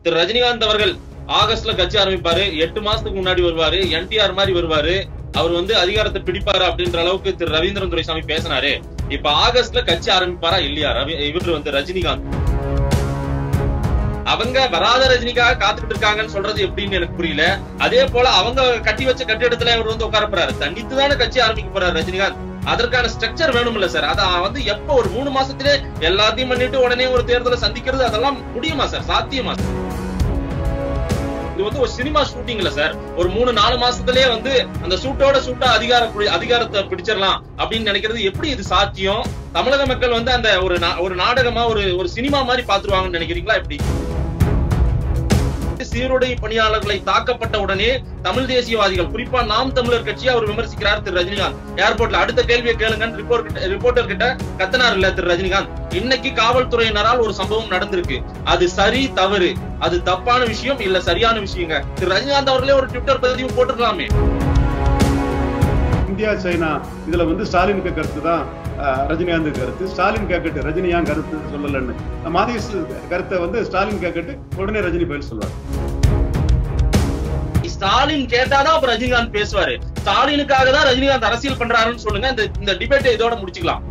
திரு ரஜினிகாந்த் அவர்கள் ஆகஸ்ட்ல கட்சி ஆரம்பிப்பாரு எட்டு மாசத்துக்கு முன்னாடி வருவாரு என்டிஆர் மாதிரி வருவாரு அவர் வந்து அதிகாரத்தை பிடிப்பாரு அப்படின்ற அளவுக்கு திரு ரவீந்திரன் துரைசாமி பேசினாரு இப்ப ஆகஸ்ட்ல கட்சி ஆரம்பிப்பாரா இல்லையா ரவி இவர் வந்து ரஜினிகாந்த் அவங்க வராத ரஜினிக்காக காத்துக்கிட்டு இருக்காங்கன்னு சொல்றது எப்படின்னு எனக்கு புரியல அதே போல அவங்க கட்டி வச்ச கட்டிடத்துல இவர் வந்து உட்கார போறாரு தனித்து தானே கட்சி ஆரம்பிக்க போறாரு ரஜினிகாந்த் அதற்கான ஸ்ட்ரக்சர் வேணும்ல சார் அத வந்து எப்ப ஒரு மூணு மாசத்திலே எல்லாத்தையும் பண்ணிட்டு உடனே ஒரு தேர்தலை சந்திக்கிறது அதெல்லாம் முடியுமா சார் சாத்தியமா சார் இது வந்து ஒரு சினிமா ஷூட்டிங்ல சார் ஒரு மூணு நாலு மாசத்துலயே வந்து அந்த சூட்டோட சூட்டா அதிகார புடி- அதிகாரத்தை பிடிச்சிடலாம் அப்படின்னு நினைக்கிறது எப்படி இது சாத்தியம் தமிழக மக்கள் வந்து அந்த ஒரு நா- ஒரு நாடகமா ஒரு ஒரு சினிமா மாதிரி பாத்துருவாங்கன்னு நினைக்கிறீங்களா எப்படி சீருடை பணியாளர்களை தாக்கப்பட்ட உடனே தமிழ் தேசியவாதிகள் குறிப்பா நாம் தமிழர் கட்சியை அவர் விமர்சிக்கிறார் திரு ரஜினிகாந்த் ஏர்போர்ட்ல அடுத்த கேள்வியை கேளுங்கன்னு ரிப்போர்ட் ரிப்போர்ட்டர் கிட்ட கத்தனார் இல்ல திரு ரஜினிகாந்த் இன்னைக்கு காவல்துறையினரால் ஒரு சம்பவம் நடந்திருக்கு அது சரி தவறு அது தப்பான விஷயம் இல்ல சரியான விஷயங்க திரு ரஜினிகாந்த் அவர்களே ஒரு ட்விட்டர் பதிவு போட்டிருக்கலாமே இந்தியா சைனா இதுல வந்து ஸ்டாலினுக்கு கருத்து தான் அஹ், ரஜினிகாந்த் கருத்து ஸ்டாலின் கேட்கட்டு ரஜினி ஏன் கருத்து சொல்லலன்னு மாதேஷ் கருத்தை வந்து ஸ்டாலின் கேட்கட்டு உடனே ரஜினி பதில் சொல்லுவார் ஸ்டாலின் கேட்டாதான் அப்ப ரஜினிகாந்த் பேசுவாரு ஸ்டாலினுக்காக தான் ரஜினிகாந்த் அரசியல் பண்றாருன்னு சொல்லுங்க இந்த இந்த டிபேட்டை இதோட முடிச்சுக்கலாம்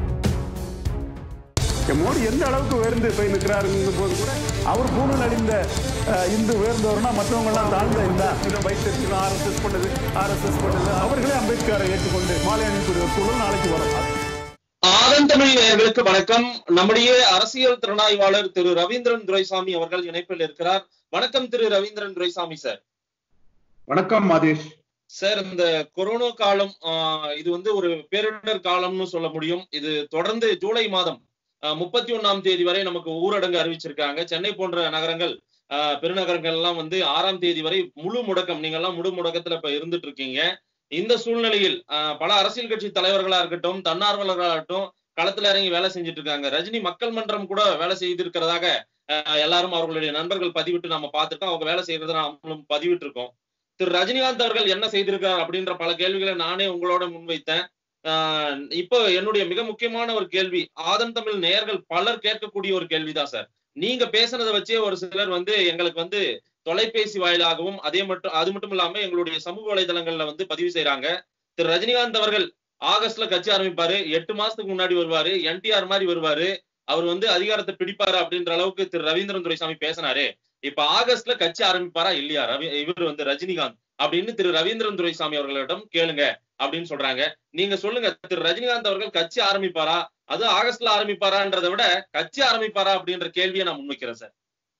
மோடி எந்த அளவுக்கு உயர்ந்து போய் நிற்கிறாருங்க போது கூட அவர் பூணல் அடிந்த அஹ், இந்து உயர்ந்தவர்னா மற்றவங்க எல்லாம் தாழ்ந்த இருந்தா இதை வைத்திருக்கணும் ஆர்எஸ்எஸ் பண்ணது ஆர்எஸ்எஸ் பண்ணது அவர்களே அம்பேத்கரை ஏற்றுக்கொண்டு மாலை அணிக்கூடிய ஒரு சூழல் நாளைக்கு வரும் ஆதன் தமிழ் நேயர்களுக்கு வணக்கம் நம்முடைய அரசியல் திறனாய்வாளர் திரு ரவீந்திரன் துரைசாமி அவர்கள் இணைப்பில் இருக்கிறார் வணக்கம் திரு ரவீந்திரன் துரைசாமி சார் வணக்கம் மாதேஷ் சார் இந்த கொரோனா காலம் ஆஹ், இது வந்து ஒரு பேரிடர் காலம்னு சொல்ல முடியும் இது தொடர்ந்து ஜூலை மாதம் முப்பத்தி ஒண்ணாம் தேதி வரை நமக்கு ஊரடங்கு அறிவிச்சிருக்காங்க சென்னை போன்ற நகரங்கள் ஆஹ், பெருநகரங்கள் எல்லாம் வந்து ஆறாம் தேதி வரை முழு முடக்கம் நீங்க எல்லாம் முழு முடக்கத்துல இப்ப இருந்துட்டு இருக்கீங்க இந்த சூழ்நிலையில் ஆஹ், பல அரசியல் கட்சி தலைவர்களா இருக்கட்டும் தன்னார்வலர்களா இருக்கட்டும் களத்துல இறங்கி வேலை செஞ்சுட்டு இருக்காங்க ரஜினி மக்கள் மன்றம் கூட வேலை செய்திருக்கிறதாக ஆஹ், எல்லாரும் அவர்களுடைய நண்பர்கள் பதிவிட்டு நம்ம பார்த்துட்டோம் அவங்க வேலை செய்யறதை நாமளும் பதிவிட்டு இருக்கோம் திரு ரஜினிகாந்த் அவர்கள் என்ன செய்திருக்கார் அப்படின்ற பல கேள்விகளை நானே உங்களோட முன்வைத்தேன் ஆஹ் இப்போ என்னுடைய மிக முக்கியமான ஒரு கேள்வி ஆதன் தமிழ் நேயர்கள் பலர் கேட்கக்கூடிய ஒரு கேள்விதான் சார் நீங்க பேசுனதை வச்சே ஒரு சிலர் வந்து எங்களுக்கு வந்து தொலைபேசி வாயிலாகவும் அதே மட்டும் அது மட்டும் இல்லாம எங்களுடைய சமூக வலைதளங்கள்ல வந்து பதிவு செய்றாங்க திரு ரஜினிகாந்த் அவர்கள் ஆகஸ்ட்ல கட்சி ஆரம்பிப்பாரு எட்டு மாசத்துக்கு முன்னாடி வருவாரு என்டிஆர் மாதிரி வருவாரு அவர் வந்து அதிகாரத்தை பிடிப்பாரு அப்படின்ற அளவுக்கு திரு ரவீந்திரன் துரைசாமி பேசினாரு இப்ப ஆகஸ்ட்ல கட்சி ஆரம்பிப்பாரா இல்லையா ரவி இவர் வந்து ரஜினிகாந்த் அப்படின்னு திரு ரவீந்திரன் துரைசாமி அவர்களிடம் கேளுங்க அப்படின்னு சொல்றாங்க நீங்க சொல்லுங்க திரு ரஜினிகாந்த் அவர்கள் கட்சி ஆரம்பிப்பாரா அது ஆகஸ்ட்ல ஆரம்பிப்பாரான்றதை விட கட்சி ஆரம்பிப்பாரா அப்படின்ற கேள்வியை நான் முன்வைக்கிறேன் சார்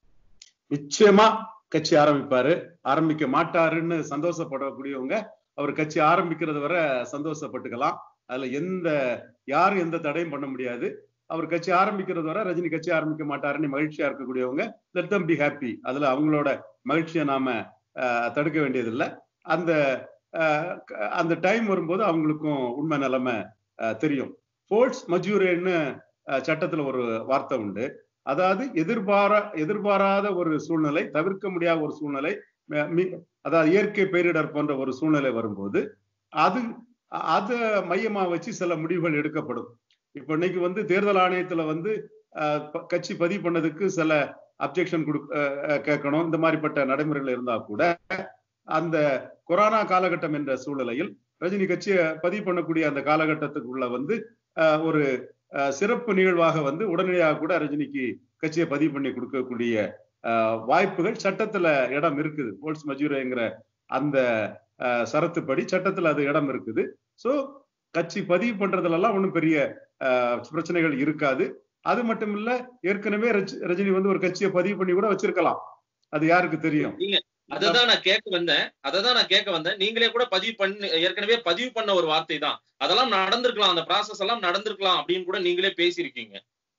நிச்சயமா கட்சி ஆரம்பிப்பாரு ஆரம்பிக்க மாட்டாருன்னு சந்தோஷப்படக்கூடியவங்க அவர் கட்சி ஆரம்பிக்கிறது வரை சந்தோஷப்பட்டுக்கலாம் அதுல எந்த யாரும் எந்த தடையும் பண்ண முடியாது அவர் கட்சி ஆரம்பிக்கிறது வரை ரஜினி கட்சி ஆரம்பிக்க மாட்டாருன்னு மகிழ்ச்சியா இருக்கக்கூடியவங்க லெட் தம் பி ஹாப்பி அதுல அவங்களோட மகிழ்ச்சியை நாம அஹ், தடுக்க வேண்டியதில்லை அந்த அஹ், க- அந்த டைம் வரும்போது அவங்களுக்கும் உண்மை நிலைமை அஹ், தெரியும் ஃபோர்ட்ஸ் மஜூரேன்னு அஹ், சட்டத்துல ஒரு வார்த்தை உண்டு அதாவது எதிர்பாரா எதிர்பாராத ஒரு சூழ்நிலை தவிர்க்க முடியாத ஒரு சூழ்நிலை ம- மி- அதாவது இயற்கை பேரிடர் போன்ற ஒரு சூழ்நிலை வரும்போது அது அதை மையமா வச்சு சில முடிவுகள் எடுக்கப்படும் இப்ப இன்னைக்கு வந்து தேர்தல் ஆணையத்துல வந்து அஹ், ப- கட்சி பதிவு பண்ணதுக்கு சில அப்ஜெக்ஷன் கொடு அஹ், அஹ், கேட்கணும் இந்த மாதிரிப்பட்ட நடைமுறைகள் இருந்தா கூட அந்த கொரோனா காலகட்டம் என்ற சூழ்நிலையில் ரஜினி கட்சியை பதிவு பண்ணக்கூடிய அந்த காலகட்டத்துக்குள்ள வந்து அஹ், ஒரு அஹ், சிறப்பு நிகழ்வாக வந்து உடனடியாக கூட ரஜினிக்கு கட்சியை பதிவு பண்ணி கொடுக்கக்கூடிய அஹ், வாய்ப்புகள் சட்டத்துல இடம் இருக்குது போல்ஸ் மஜூரேங்கிற அந்த அஹ், சரத்துப்படி சட்டத்துல அது இடம் இருக்குது சோ கட்சி பதிவு பண்றதுல எல்லாம் ஒண்ணும் பெரிய அஹ், பிரச்சனைகள் இருக்காது அது மட்டும் இல்ல ஏற்கனவே ரஜ்- ரஜினி வந்து ஒரு கட்சியை பதிவு பண்ணி கூட வச்சிருக்கலாம் அது யாருக்கு தெரியும் அததான் நான் கேட்க வந்தேன் அததான் நான் கேட்க வந்தேன் நீங்களே கூட பதிவு பண்ணி ஏற்கனவே பதிவு பண்ண ஒரு வார்த்தை தான் அதெல்லாம் நடந்திருக்கலாம் அந்த ப்ராசஸ் எல்லாம் நடந்திருக்கலாம் அப்படின்னு கூட நீங்களே பேசியிருக்கீங்க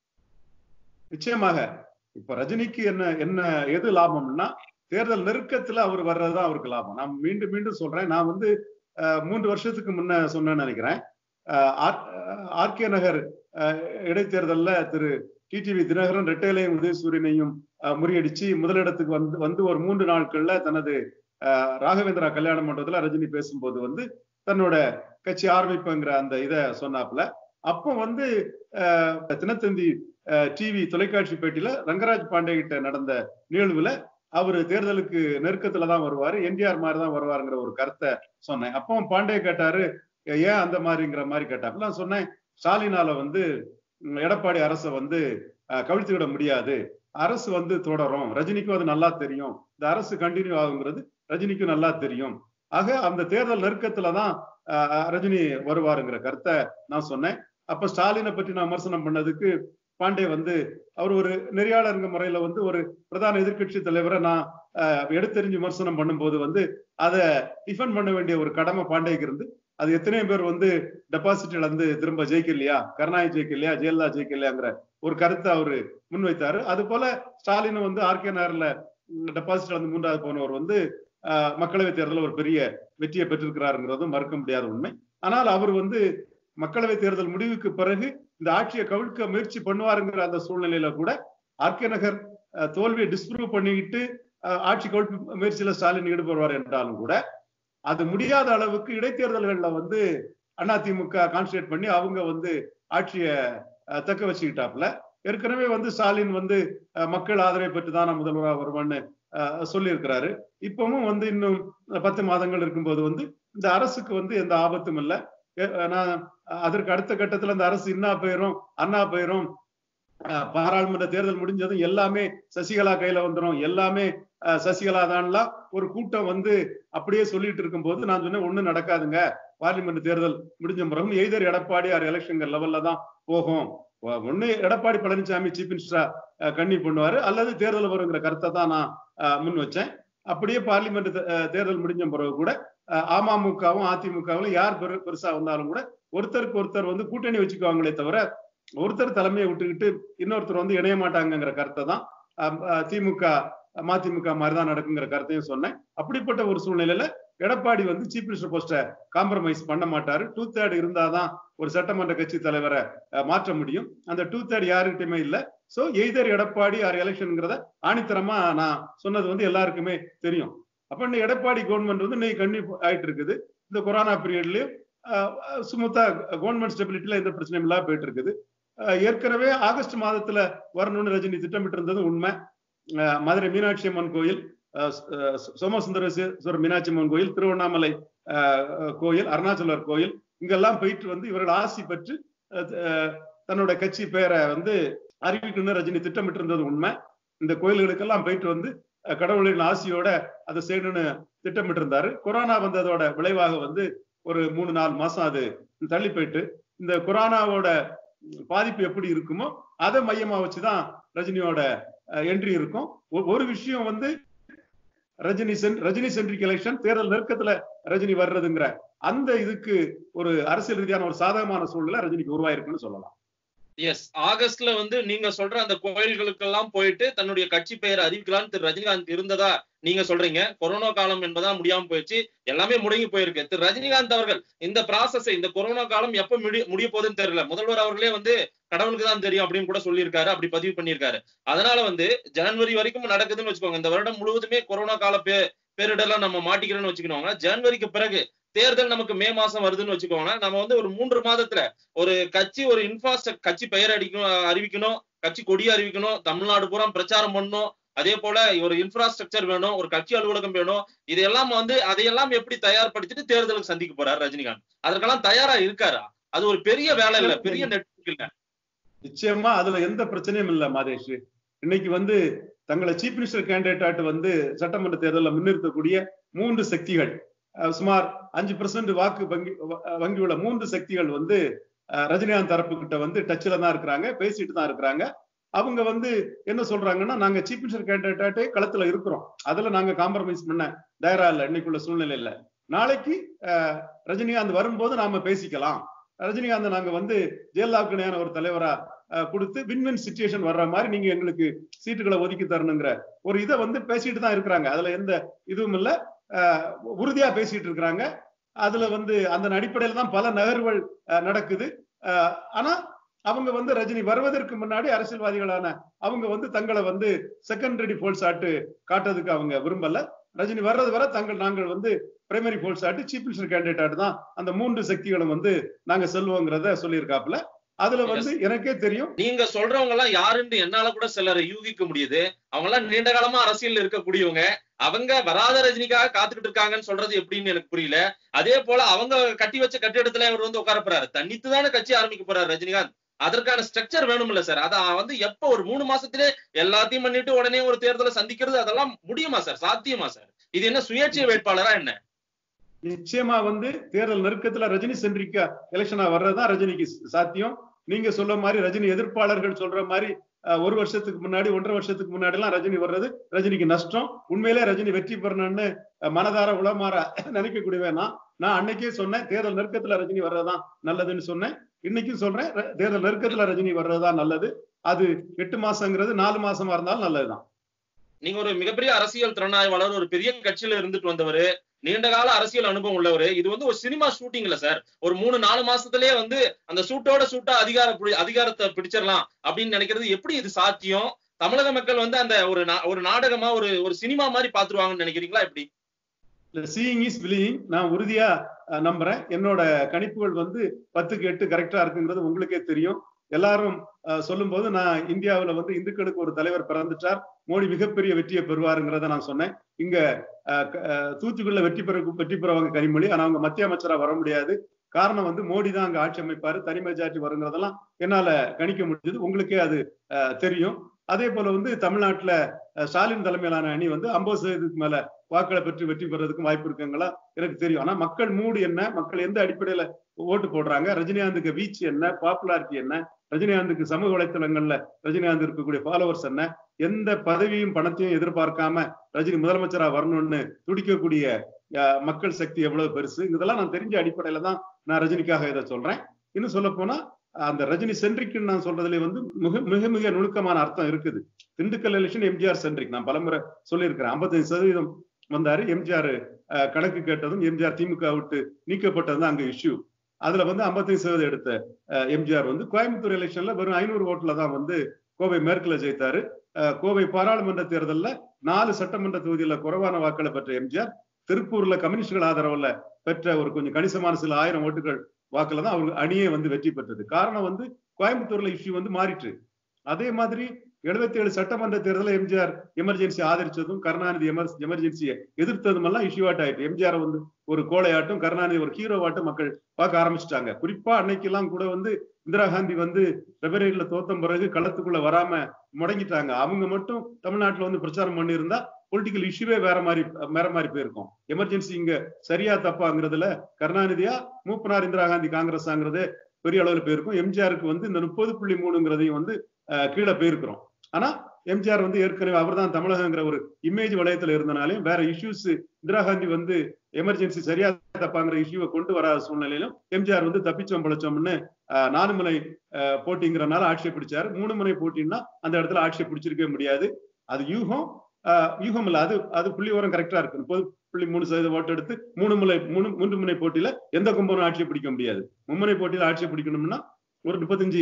நிச்சயமாக இப்ப ரஜினிக்கு என்ன என்ன எது லாபம்னா தேர்தல் நெருக்கத்துல அவர் வர்றதுதான் அவருக்கு லாபம் நான் மீண்டும் மீண்டும் சொல்றேன் நான் வந்து அஹ், மூன்று வருஷத்துக்கு முன்ன சொன்னேன்னு நினைக்கிறேன் ஆர்கே நகர் அஹ், இடைத்தேர்தல்ல திரு டிடிவி தினகரன் ரெட்டையிலையும் உதயசூரியனையும் அஹ், முறியடிச்சு முதலிடத்துக்கு வந்து வந்து ஒரு மூன்று நாட்கள்ல தனது அஹ், ராகவேந்திரா கல்யாண மண்டபத்துல ரஜினி பேசும்போது வந்து தன்னோட கட்சி ஆரம்பிப்புங்கிற அந்த இதை சொன்னாப்புல அப்போ வந்து அஹ், தினத்தந்தி டிவி தொலைக்காட்சி பேட்டியில ரங்கராஜ் பாண்டே கிட்ட நடந்த நிகழ்வுல அவரு தேர்தலுக்கு நெருக்கத்துல தான் வருவாரு என்டிஆர் மாதிரி தான் வருவாருங்கிற ஒரு கருத்தை சொன்னேன் அப்பவும் பாண்டே கேட்டாரு ஏன் அந்த மாதிரிங்கிற மாதிரி கேட்டார் நான் சொன்னேன் ஸ்டாலினால வந்து உம், எடப்பாடி அரசை வந்து அஹ், கவிழ்த்து விட முடியாது அரசு வந்து தொடரும் ரஜினிக்கும் அது நல்லா தெரியும் இந்த அரசு கண்டினியூ ஆகுங்கிறது ரஜினிக்கும் நல்லா தெரியும் ஆக அந்த தேர்தல் நெருக்கத்துல தான் அஹ், ரஜினி வருவாருங்கிற கருத்தை நான் சொன்னேன் அப்ப ஸ்டாலினை பற்றி நான் விமர்சனம் பண்ணதுக்கு பாண்டே வந்து அவர் ஒரு நெறியாளருங்க முறையில வந்து ஒரு பிரதான எதிர்க்கட்சி தலைவரை நான் அஹ், எடுத்தெறிஞ்சு விமர்சனம் பண்ணும்போது வந்து அதை டிஃபெண்ட் பண்ண வேண்டிய ஒரு கடமை பாண்டேக்கு இருந்து அது எத்தனை பேர் வந்து டெபாசிட் இழந்து திரும்ப ஜெயிக்கலையா கருணாநிதி ஜெயிக்கலையா ஜெயலலிதா ஜெயிக்கலையாங்கிற ஒரு கருத்தை அவரு முன்வைத்தாரு அது போல ஸ்டாலின் வந்து ஆர்கே நகர்ல டெபாசிட் வந்து மூன்றாவது போனவர் வந்து ஆஹ், மக்களவைத் தேர்தலில் ஒரு பெரிய வெற்றியை பெற்றிருக்கிறாருங்கிறதும் மறுக்க முடியாத உண்மை ஆனால் அவர் வந்து மக்களவைத் தேர்தல் முடிவுக்கு பிறகு இந்த ஆட்சியை கவிழ்க்க முயற்சி பண்ணுவாருங்கிற அந்த சூழ்நிலையில கூட ஆர்கே நகர் ஆஹ், தோல்வியை டிஸ்ப்ரூவ் பண்ணிக்கிட்டு ஆஹ், ஆட்சி கவிழ்ப்பு முயற்சியில ஸ்டாலின் ஈடுபடுவார் என்றாலும் கூட அது முடியாத அளவுக்கு இடைத்தேர்தல்கள்ல வந்து அதிமுக கான்சன்ட்ரேட் பண்ணி அவங்க வந்து ஆட்சியை அஹ், தக்க வச்சுக்கிட்டாப்ல ஏற்கனவே வந்து ஸ்டாலின் வந்து அஹ், மக்கள் ஆதரவை பெற்று தான் நான் முதல்வராக வருவான்னு அஹ், சொல்லியிருக்கிறாரு இப்பவும் வந்து இன்னும் பத்து மாதங்கள் இருக்கும்போது வந்து இந்த அரசுக்கு வந்து எந்த ஆபத்தும் இல்லை நான் அதற்கு அடுத்த கட்டத்துல இந்த அரசு இன்னா பெயரும் அண்ணா பெயரும் அஹ், பாராளுமன்ற தேர்தல் முடிஞ்சதும் எல்லாமே சசிகலா கையில வந்துரும் எல்லாமே அஹ், சசிகலா தான்லாம் ஒரு கூட்டம் வந்து அப்படியே சொல்லிட்டு இருக்கும்போது நான் சொன்னேன் ஒண்ணும் நடக்காதுங்க பார்லிமெண்ட் தேர்தல் முடிஞ்ச பிறகும் எய்தர் எடப்பாடி ஆர் எலெக்ஷன் லெவல்ல தான் போகும் ஒ- ஒண்ணு எடப்பாடி பழனிசாமி சீஃப் மினிஸ்டரா அஹ், கண்ணி பண்ணுவாரு அல்லது தேர்தல் வருங்கிற கருத்தை தான் நான் அஹ், முன் வச்சேன் அப்படியே பார்லிமெண்ட் தே- அஹ், தேர்தல் முடிஞ்ச பிறகு கூட அஹ், அமமுகவும் அதிமுகவும் யார் பெரு பெருசா வந்தாலும் கூட ஒருத்தருக்கு ஒருத்தர் வந்து கூட்டணி வச்சுக்குவாங்களே தவிர ஒருத்தர் தலைமையை விட்டுக்கிட்டு இன்னொருத்தர் வந்து இணைய மாட்டாங்கங்கிற கருத்தை தான் அஹ், அஹ், திமுக மதிமுக மாதிரி தான் நடக்குங்கிற கருத்தையும் சொன்னேன் அப்படிப்பட்ட ஒரு சூழ்நிலையில எடப்பாடி வந்து சீஃப் மினிஸ்டர் போஸ்ட காம்ப்ரமைஸ் பண்ண மாட்டாரு டூ தேர்ட் இருந்தாதான் ஒரு சட்டமன்ற கட்சி தலைவரை அஹ், மாற்ற முடியும் அந்த டூ தேர்ட் யாருக்கிட்டுமே இல்ல சோ எய்தர் எடப்பாடி ஆர் எலெக்ஷன்ங்கிறத ஆணித்தரமா நான் சொன்னது வந்து எல்லாருக்குமே தெரியும் அப்ப இந்த எடப்பாடி கவர்மெண்ட் வந்து இன்னைக்கு கண்ணி ஆயிட்டு இருக்குது இந்த கொரோனா பீரியட்லயும் சுமூத்தா கவர்மெண்ட் ஸ்டெபிலிட்டில எந்த பிரச்சனையும் இல்லாம போயிட்டு இருக்குது அஹ், ஏற்கனவே ஆகஸ்ட் மாதத்துல வரணும்னு ரஜினி திட்டமிட்டு இருந்தது உண்மை அஹ், மதுரை மீனாட்சி அம்மன் கோயில் அஹ், அஹ், சோமசுந்தரேஸ்வரர் மீனாட்சி அம்மன் கோயில் திருவண்ணாமலை அஹ், அஹ், கோயில் அருணாச்சலர் கோயில் இங்கெல்லாம் போயிட்டு வந்து இவர்கள் ஆசி பெற்று அஹ், அஹ், தன்னோட கட்சி பெயரை வந்து அறிவிக்கணும்னு ரஜினி திட்டமிட்டு இருந்தது உண்மை இந்த கோயில்களுக்கெல்லாம் போயிட்டு வந்து அஹ், கடவுளின் ஆசியோட அதை செய்யணும்னு திட்டமிட்டு இருந்தாரு கொரோனா வந்ததோட விளைவாக வந்து ஒரு மூணு நாலு மாசம் அது தள்ளி போயிட்டு இந்த கொரோனாவோட பாதிப்பு எப்படி இருக்குமோ அதை மையமா வச்சுதான் ரஜினியோட என்ட்ரி இருக்கும் ஒ- ஒரு விஷயம் வந்து ரஜினி சென் ரஜினி சென்ட்ரிக் எலெக்ஷன் தேர்தல் நெருக்கத்துல ரஜினி வர்றதுங்கிற அந்த இதுக்கு ஒரு அரசியல் ரீதியான ஒரு சாதகமான சூழ்நிலை ரஜினிக்கு உருவாயிருக்குன்னு சொல்லலாம் எஸ் ஆகஸ்ட்ல வந்து நீங்க சொல்ற அந்த கோயில்களுக்கெல்லாம் போயிட்டு தன்னுடைய கட்சி பெயரை அறிவிக்கலாம்னு திரு ரஜினிகாந்த் இருந்ததா நீங்க சொல்றீங்க கொரோனா காலம் என்பதா முடியாம போயிடுச்சு எல்லாமே முடங்கி போயிருக்கு திரு ரஜினிகாந்த் அவர்கள் இந்த ப்ராசஸ் இந்த கொரோனா காலம் எப்ப முடி முடிய போகுதுன்னு தெரியல முதல்வர் அவர்களே வந்து கடவுளுக்கு தான் தெரியும் அப்படின்னு கூட சொல்லியிருக்காரு அப்படி பதிவு பண்ணியிருக்காரு அதனால வந்து ஜனவரி வரைக்கும் நடக்குதுன்னு வச்சுக்கோங்க இந்த வருடம் முழுவதுமே கொரோனா கால பே பேரிடர்லாம் நம்ம மாட்டிக்கிறோம்னு வச்சுக்கோங்க ஜனவரிக்கு பிறகு தேர்தல் நமக்கு மே மாசம் வருதுன்னு வச்சுக்கோங்க நம்ம வந்து ஒரு மூன்று மாதத்துல ஒரு கட்சி ஒரு இன்ஃப்ராஸ்ட்ரக்சர் கட்சி பெயர் அடிக்கணும் அறிவிக்கணும் கட்சி கொடி அறிவிக்கணும் தமிழ்நாடு பூரா பிரச்சாரம் பண்ணணும் அதே போல ஒரு இன்ஃப்ராஸ்ட்ரக்சர் வேணும் ஒரு கட்சி அலுவலகம் வேணும் இதையெல்லாம் வந்து அதையெல்லாம் எப்படி தயார்படுத்திட்டு தேர்தலுக்கு சந்திக்க போறாரு ரஜினிகாந்த் அதற்கெல்லாம் தயாரா இருக்காரா அது ஒரு பெரிய வேலை இல்ல பெரிய நெட்வொர்க் இல்ல நிச்சயமா அதுல எந்த பிரச்சனையும் இல்ல மாதேஷ் இன்னைக்கு வந்து தங்களை சீஃப் மினிஸ்டர் கேண்டிடேட் வந்து சட்டமன்ற தேர்தலில் முன்னிறுத்தக்கூடிய மூன்று சக்திகள் அஹ், சுமார் அஞ்சு பெர்சென்ட் வாக்கு வங்கி வ- வங்கி உள்ள மூன்று சக்திகள் வந்து அஹ், ரஜினிகாந்த் தரப்பு கிட்ட வந்து டச்ல தான் இருக்கிறாங்க பேசிட்டு தான் இருக்கிறாங்க அவங்க வந்து என்ன சொல்றாங்கன்னா நாங்க சீஃப் மினிஸ்டர் கேண்டிடேட்டே களத்துல இருக்கிறோம் அதுல நாங்க காம்ப்ரமைஸ் பண்ண தயாரா இல்ல இன்னைக்குள்ள சூழ்நிலை இல்ல நாளைக்கு அஹ், ரஜினிகாந்த் வரும்போது நாம பேசிக்கலாம் ரஜினிகாந்த் நாங்க வந்து ஜெயலலிதாவுக்கு இணையான ஒரு தலைவரா அஹ், கொடுத்து வின்வின் சுச்சுவேஷன் வர்ற மாதிரி நீங்க எங்களுக்கு சீட்டுகளை ஒதுக்கி தரணுங்கிற ஒரு இதை வந்து பேசிட்டு தான் இருக்கிறாங்க அதுல எந்த இதுவும் இல்ல அஹ், உறுதியா பேசிட்டு இருக்கிறாங்க அதுல வந்து அந்த அடிப்படையில தான் பல நகர்வுகள் அஹ், நடக்குது அஹ், ஆனா அவங்க வந்து ரஜினி வருவதற்கு முன்னாடி அரசியல்வாதிகளான அவங்க வந்து தங்களை வந்து செகண்டரி போல்ஸ் ஆட்டு காட்டுறதுக்கு அவங்க விரும்பல ரஜினி வர்றது வரை தங்கள் நாங்கள் வந்து பிரைமரி போல்ஸ் ஆட்டு சீஃப் மினிஸ்டர் கேண்டிடேட் தான் அந்த மூன்று சக்திகளும் வந்து நாங்க செல்வோங்கிறத சொல்லியிருக்காப்புல அதுல வந்து எனக்கே தெரியும் நீங்க சொல்றவங்க எல்லாம் யாருன்னு என்னால கூட சிலரை யூகிக்க முடியுது அவங்க எல்லாம் நீண்ட காலமா அரசியல் இருக்கக்கூடியவங்க அவங்க வராத ரஜினிக்காக காத்துக்கிட்டு இருக்காங்கன்னு சொல்றது எப்படின்னு எனக்கு புரியல அதே போல அவங்க கட்டி வச்ச கட்டிடத்துல இவர் வந்து உட்கார போறாரு தனித்து தானே கட்சி ஆரம்பிக்க போறாரு ரஜினிகாந்த் அதற்கான ஸ்ட்ரக்சர் வேணும்ல சார் அத வந்து எப்ப ஒரு மூணு மாசத்திலே எல்லாத்தையும் பண்ணிட்டு உடனே ஒரு தேர்தலை சந்திக்கிறது அதெல்லாம் முடியுமா சார் சாத்தியமா சார் இது என்ன சுயேட்சை வேட்பாளரா என்ன நிச்சயமா வந்து தேர்தல் நெருக்கத்துல ரஜினி சென்றிக்கா எலெக்ஷனா வர்றதுதான் ரஜினிக்கு சாத்தியம் நீங்க சொல்ற மாதிரி ரஜினி எதிர்ப்பாளர்கள் சொல்ற மாதிரி அஹ், ஒரு வருஷத்துக்கு முன்னாடி ஒன்றரை வருஷத்துக்கு முன்னாடி எல்லாம் ரஜினி வர்றது ரஜினிக்கு நஷ்டம் உண்மையிலே ரஜினி வெற்றி பெறணும்னு அஹ், மனதார உளமாற நினைக்கக்கூடியவன் நான் நான் அன்னைக்கே சொன்னேன் தேர்தல் நெருக்கத்துல ரஜினி வர்றதுதான் நல்லதுன்னு சொன்னேன் இன்னைக்கும் சொல்றேன் ர- தேர்தல் நெருக்கத்துல ரஜினி வர்றதுதான் நல்லது அது எட்டு மாசங்கிறது நாலு மாசமா இருந்தாலும் நல்லதுதான் நீங்க ஒரு மிகப்பெரிய அரசியல் திறனாய்வாளர் ஒரு பெரிய கட்சியில இருந்துட்டு வந்தவர் நீண்ட கால அரசியல் அனுபவம் உள்ளவர் இது வந்து ஒரு சினிமா ஷூட்டிங்ல சார் ஒரு மூணு நாலு மாசத்திலேயே வந்து அந்த சூட்டோட சூட்டா அதிகார புடி- அதிகாரத்தை பிடிச்சிடலாம் அப்படின்னு நினைக்கிறது எப்படி இது சாத்தியம் தமிழக மக்கள் வந்து அந்த ஒரு நா- ஒரு நாடகமா ஒரு ஒரு சினிமா மாதிரி பாத்துருவாங்கன்னு நினைக்கிறீங்களா எப்படி சீயிங் இஸ் பிலீயிங் நான் உறுதியா அஹ், நம்புறேன் என்னோட கணிப்புகள் வந்து பத்துக்கு எட்டு கரெக்டா இருக்குங்கிறது உங்களுக்கே தெரியும் எல்லாரும் அஹ், சொல்லும்போது நான் இந்தியாவுல வந்து இந்துக்களுக்கு ஒரு தலைவர் பிறந்துட்டார் மோடி மிகப்பெரிய வெற்றியை பெறுவாருங்கிறத நான் சொன்னேன் இங்க அஹ், க- அஹ், தூத்துக்குடியில வெற்றி பெற வெற்றி பெறவங்க கனிமொழி ஆனா அவங்க மத்திய அமைச்சரா வர முடியாது காரணம் வந்து மோடி தான் அங்க ஆட்சி அமைப்பாரு தனி மெஜாரிட்டி வருங்கிறதெல்லாம் என்னால கணிக்க முடிஞ்சது உங்களுக்கே அது அஹ், தெரியும் அதே போல வந்து தமிழ்நாட்டுல அஹ், ஸ்டாலின் தலைமையிலான அணி வந்து ஐம்பது சதவீதத்துக்கு மேல வாக்களை பெற்று வெற்றி பெறதுக்கும் வாய்ப்பு இருக்குங்களா எனக்கு தெரியும் ஆனா மக்கள் மூடு என்ன மக்கள் எந்த அடிப்படையில ஓட்டு போடுறாங்க ரஜினிகாந்துக்கு வீச்சு என்ன பாப்புலாரிட்டி என்ன ரஜினிகாந்துக்கு சமூக வலைத்தளங்கள்ல ரஜினிகாந்த் இருக்கக்கூடிய ஃபாலோவர்ஸ் என்ன எந்த பதவியும் பணத்தையும் எதிர்பார்க்காம ரஜினி முதலமைச்சரா வரணும்னு துடிக்கக்கூடிய அஹ், மக்கள் சக்தி எவ்வளவு பெருசு இதெல்லாம் நான் தெரிஞ்ச அடிப்படையில தான் நான் ரஜினிக்காக இதை சொல்றேன் இன்னும் சொல்ல போனா அந்த ரஜினி சென்ட்ரிக்னு நான் சொல்றதுல வந்து மிக மிக மிக நுணுக்கமான அர்த்தம் இருக்குது திண்டுக்கல் எலெக்ஷன் எம்ஜிஆர் சென்ட்ரிக் நான் பலமுறை சொல்லியிருக்கிறேன் 55% சதவீதம் வந்தாரு எம்ஜிஆர் அஹ், கணக்கு கேட்டதும் எம்ஜிஆர் திமுக விட்டு நீக்கப்பட்டது தான் அங்க இஷ்யூ அதுல வந்து 55% சதவீதம் எடுத்த அஹ், எம்ஜிஆர் வந்து கோயம்புத்தூர் எலெக்ஷன்ல வெறும் ஐநூறு ஓட்டுல தான் வந்து கோவை மேற்குல ஜெயித்தாரு அஹ், கோவை பாராளுமன்ற தேர்தல்ல நாலு சட்டமன்ற தொகுதியில குறைவான வாக்களை பெற்ற எம்ஜிஆர் திருப்பூர்ல கம்யூனிஸ்டுகள் ஆதரவுல பெற்ற ஒரு கொஞ்சம் கணிசமான சில ஆயிரம் ஓட்டுகள் வாக்குல தான் அவர் அணியே வந்து வெற்றி பெற்றது காரணம் வந்து கோயம்புத்தூர்ல இஷ்யூ வந்து மாறிட்டு அதே மாதிரி 77 ஏழு சட்டமன்ற தேர்தலில் எம்ஜிஆர் எமர்ஜென்சி ஆதரிச்சதும் கருணாநிதி எமர் எமர்ஜென்சியை எதிர்த்ததும் எல்லாம் இஷ்யூ ஆட் ஆயிட்டு எம்ஜிஆர் வந்து ஒரு கோழையாட்டும் கருணாநிதி ஒரு ஹீரோவாட்டும் மக்கள் பார்க்க ஆரம்பிச்சிட்டாங்க குறிப்பா அன்னைக்கெல்லாம் கூட வந்து இந்திரா காந்தி வந்து பிப்ரவரியில தோத்த பிறகு களத்துக்குள்ள வராம முடங்கிட்டாங்க அவங்க மட்டும் தமிழ்நாட்டுல வந்து பிரச்சாரம் பண்ணியிருந்தா பொலிட்டிக்கல் இஷ்யூவே வேற மாதிரி வேற மாதிரி போயிருக்கும் எமர்ஜென்சி இங்க சரியா தப்பாங்கிறதுல கருணாநிதியா மூப்பனார் இந்திரா காந்தி காங்கிரஸாங்கிறது பெரிய அளவுல போயிருக்கும் எம்ஜிஆருக்கு வந்து இந்த முப்பது புள்ளி மூணுங்கிறதையும் வந்து அஹ், கீழே போயிருக்கிறோம் ஆனா எம்ஜிஆர் வந்து ஏற்கனவே அவர்தான் தமிழகங்கிற ஒரு இமேஜ் வளையத்துல இருந்தனாலையும் வேற இஷ்யூஸ் இந்திரா காந்தி வந்து எமர்ஜென்சி சரியா தப்பாங்கிற இஷ்யூவை கொண்டு வராத சூழ்நிலையிலும் எம்ஜிஆர் வந்து தப்பிச்சோம் பழச்சோம்னு அஹ், நாலு முனை அஹ், போட்டிங்கிறனால ஆட்சியை பிடிச்சாரு மூணு முனை போட்டின்னா அந்த இடத்துல ஆட்சியை பிடிச்சிருக்கவே முடியாது அது யூகம் அஹ், யூகம் இல்ல அது அது புள்ளி உரம் கரெக்டா இருக்கு முப்பது புள்ளி மூணு சதவீதம் ஓட்டு எடுத்து மூணு முனை மூணு மூன்று முனை போட்டியில எந்த கும்பனும் ஆட்சியை பிடிக்க முடியாது மும்முனை போட்டியில ஆட்சியை பிடிக்கணும்னா ஒரு முப்பத்தஞ்சு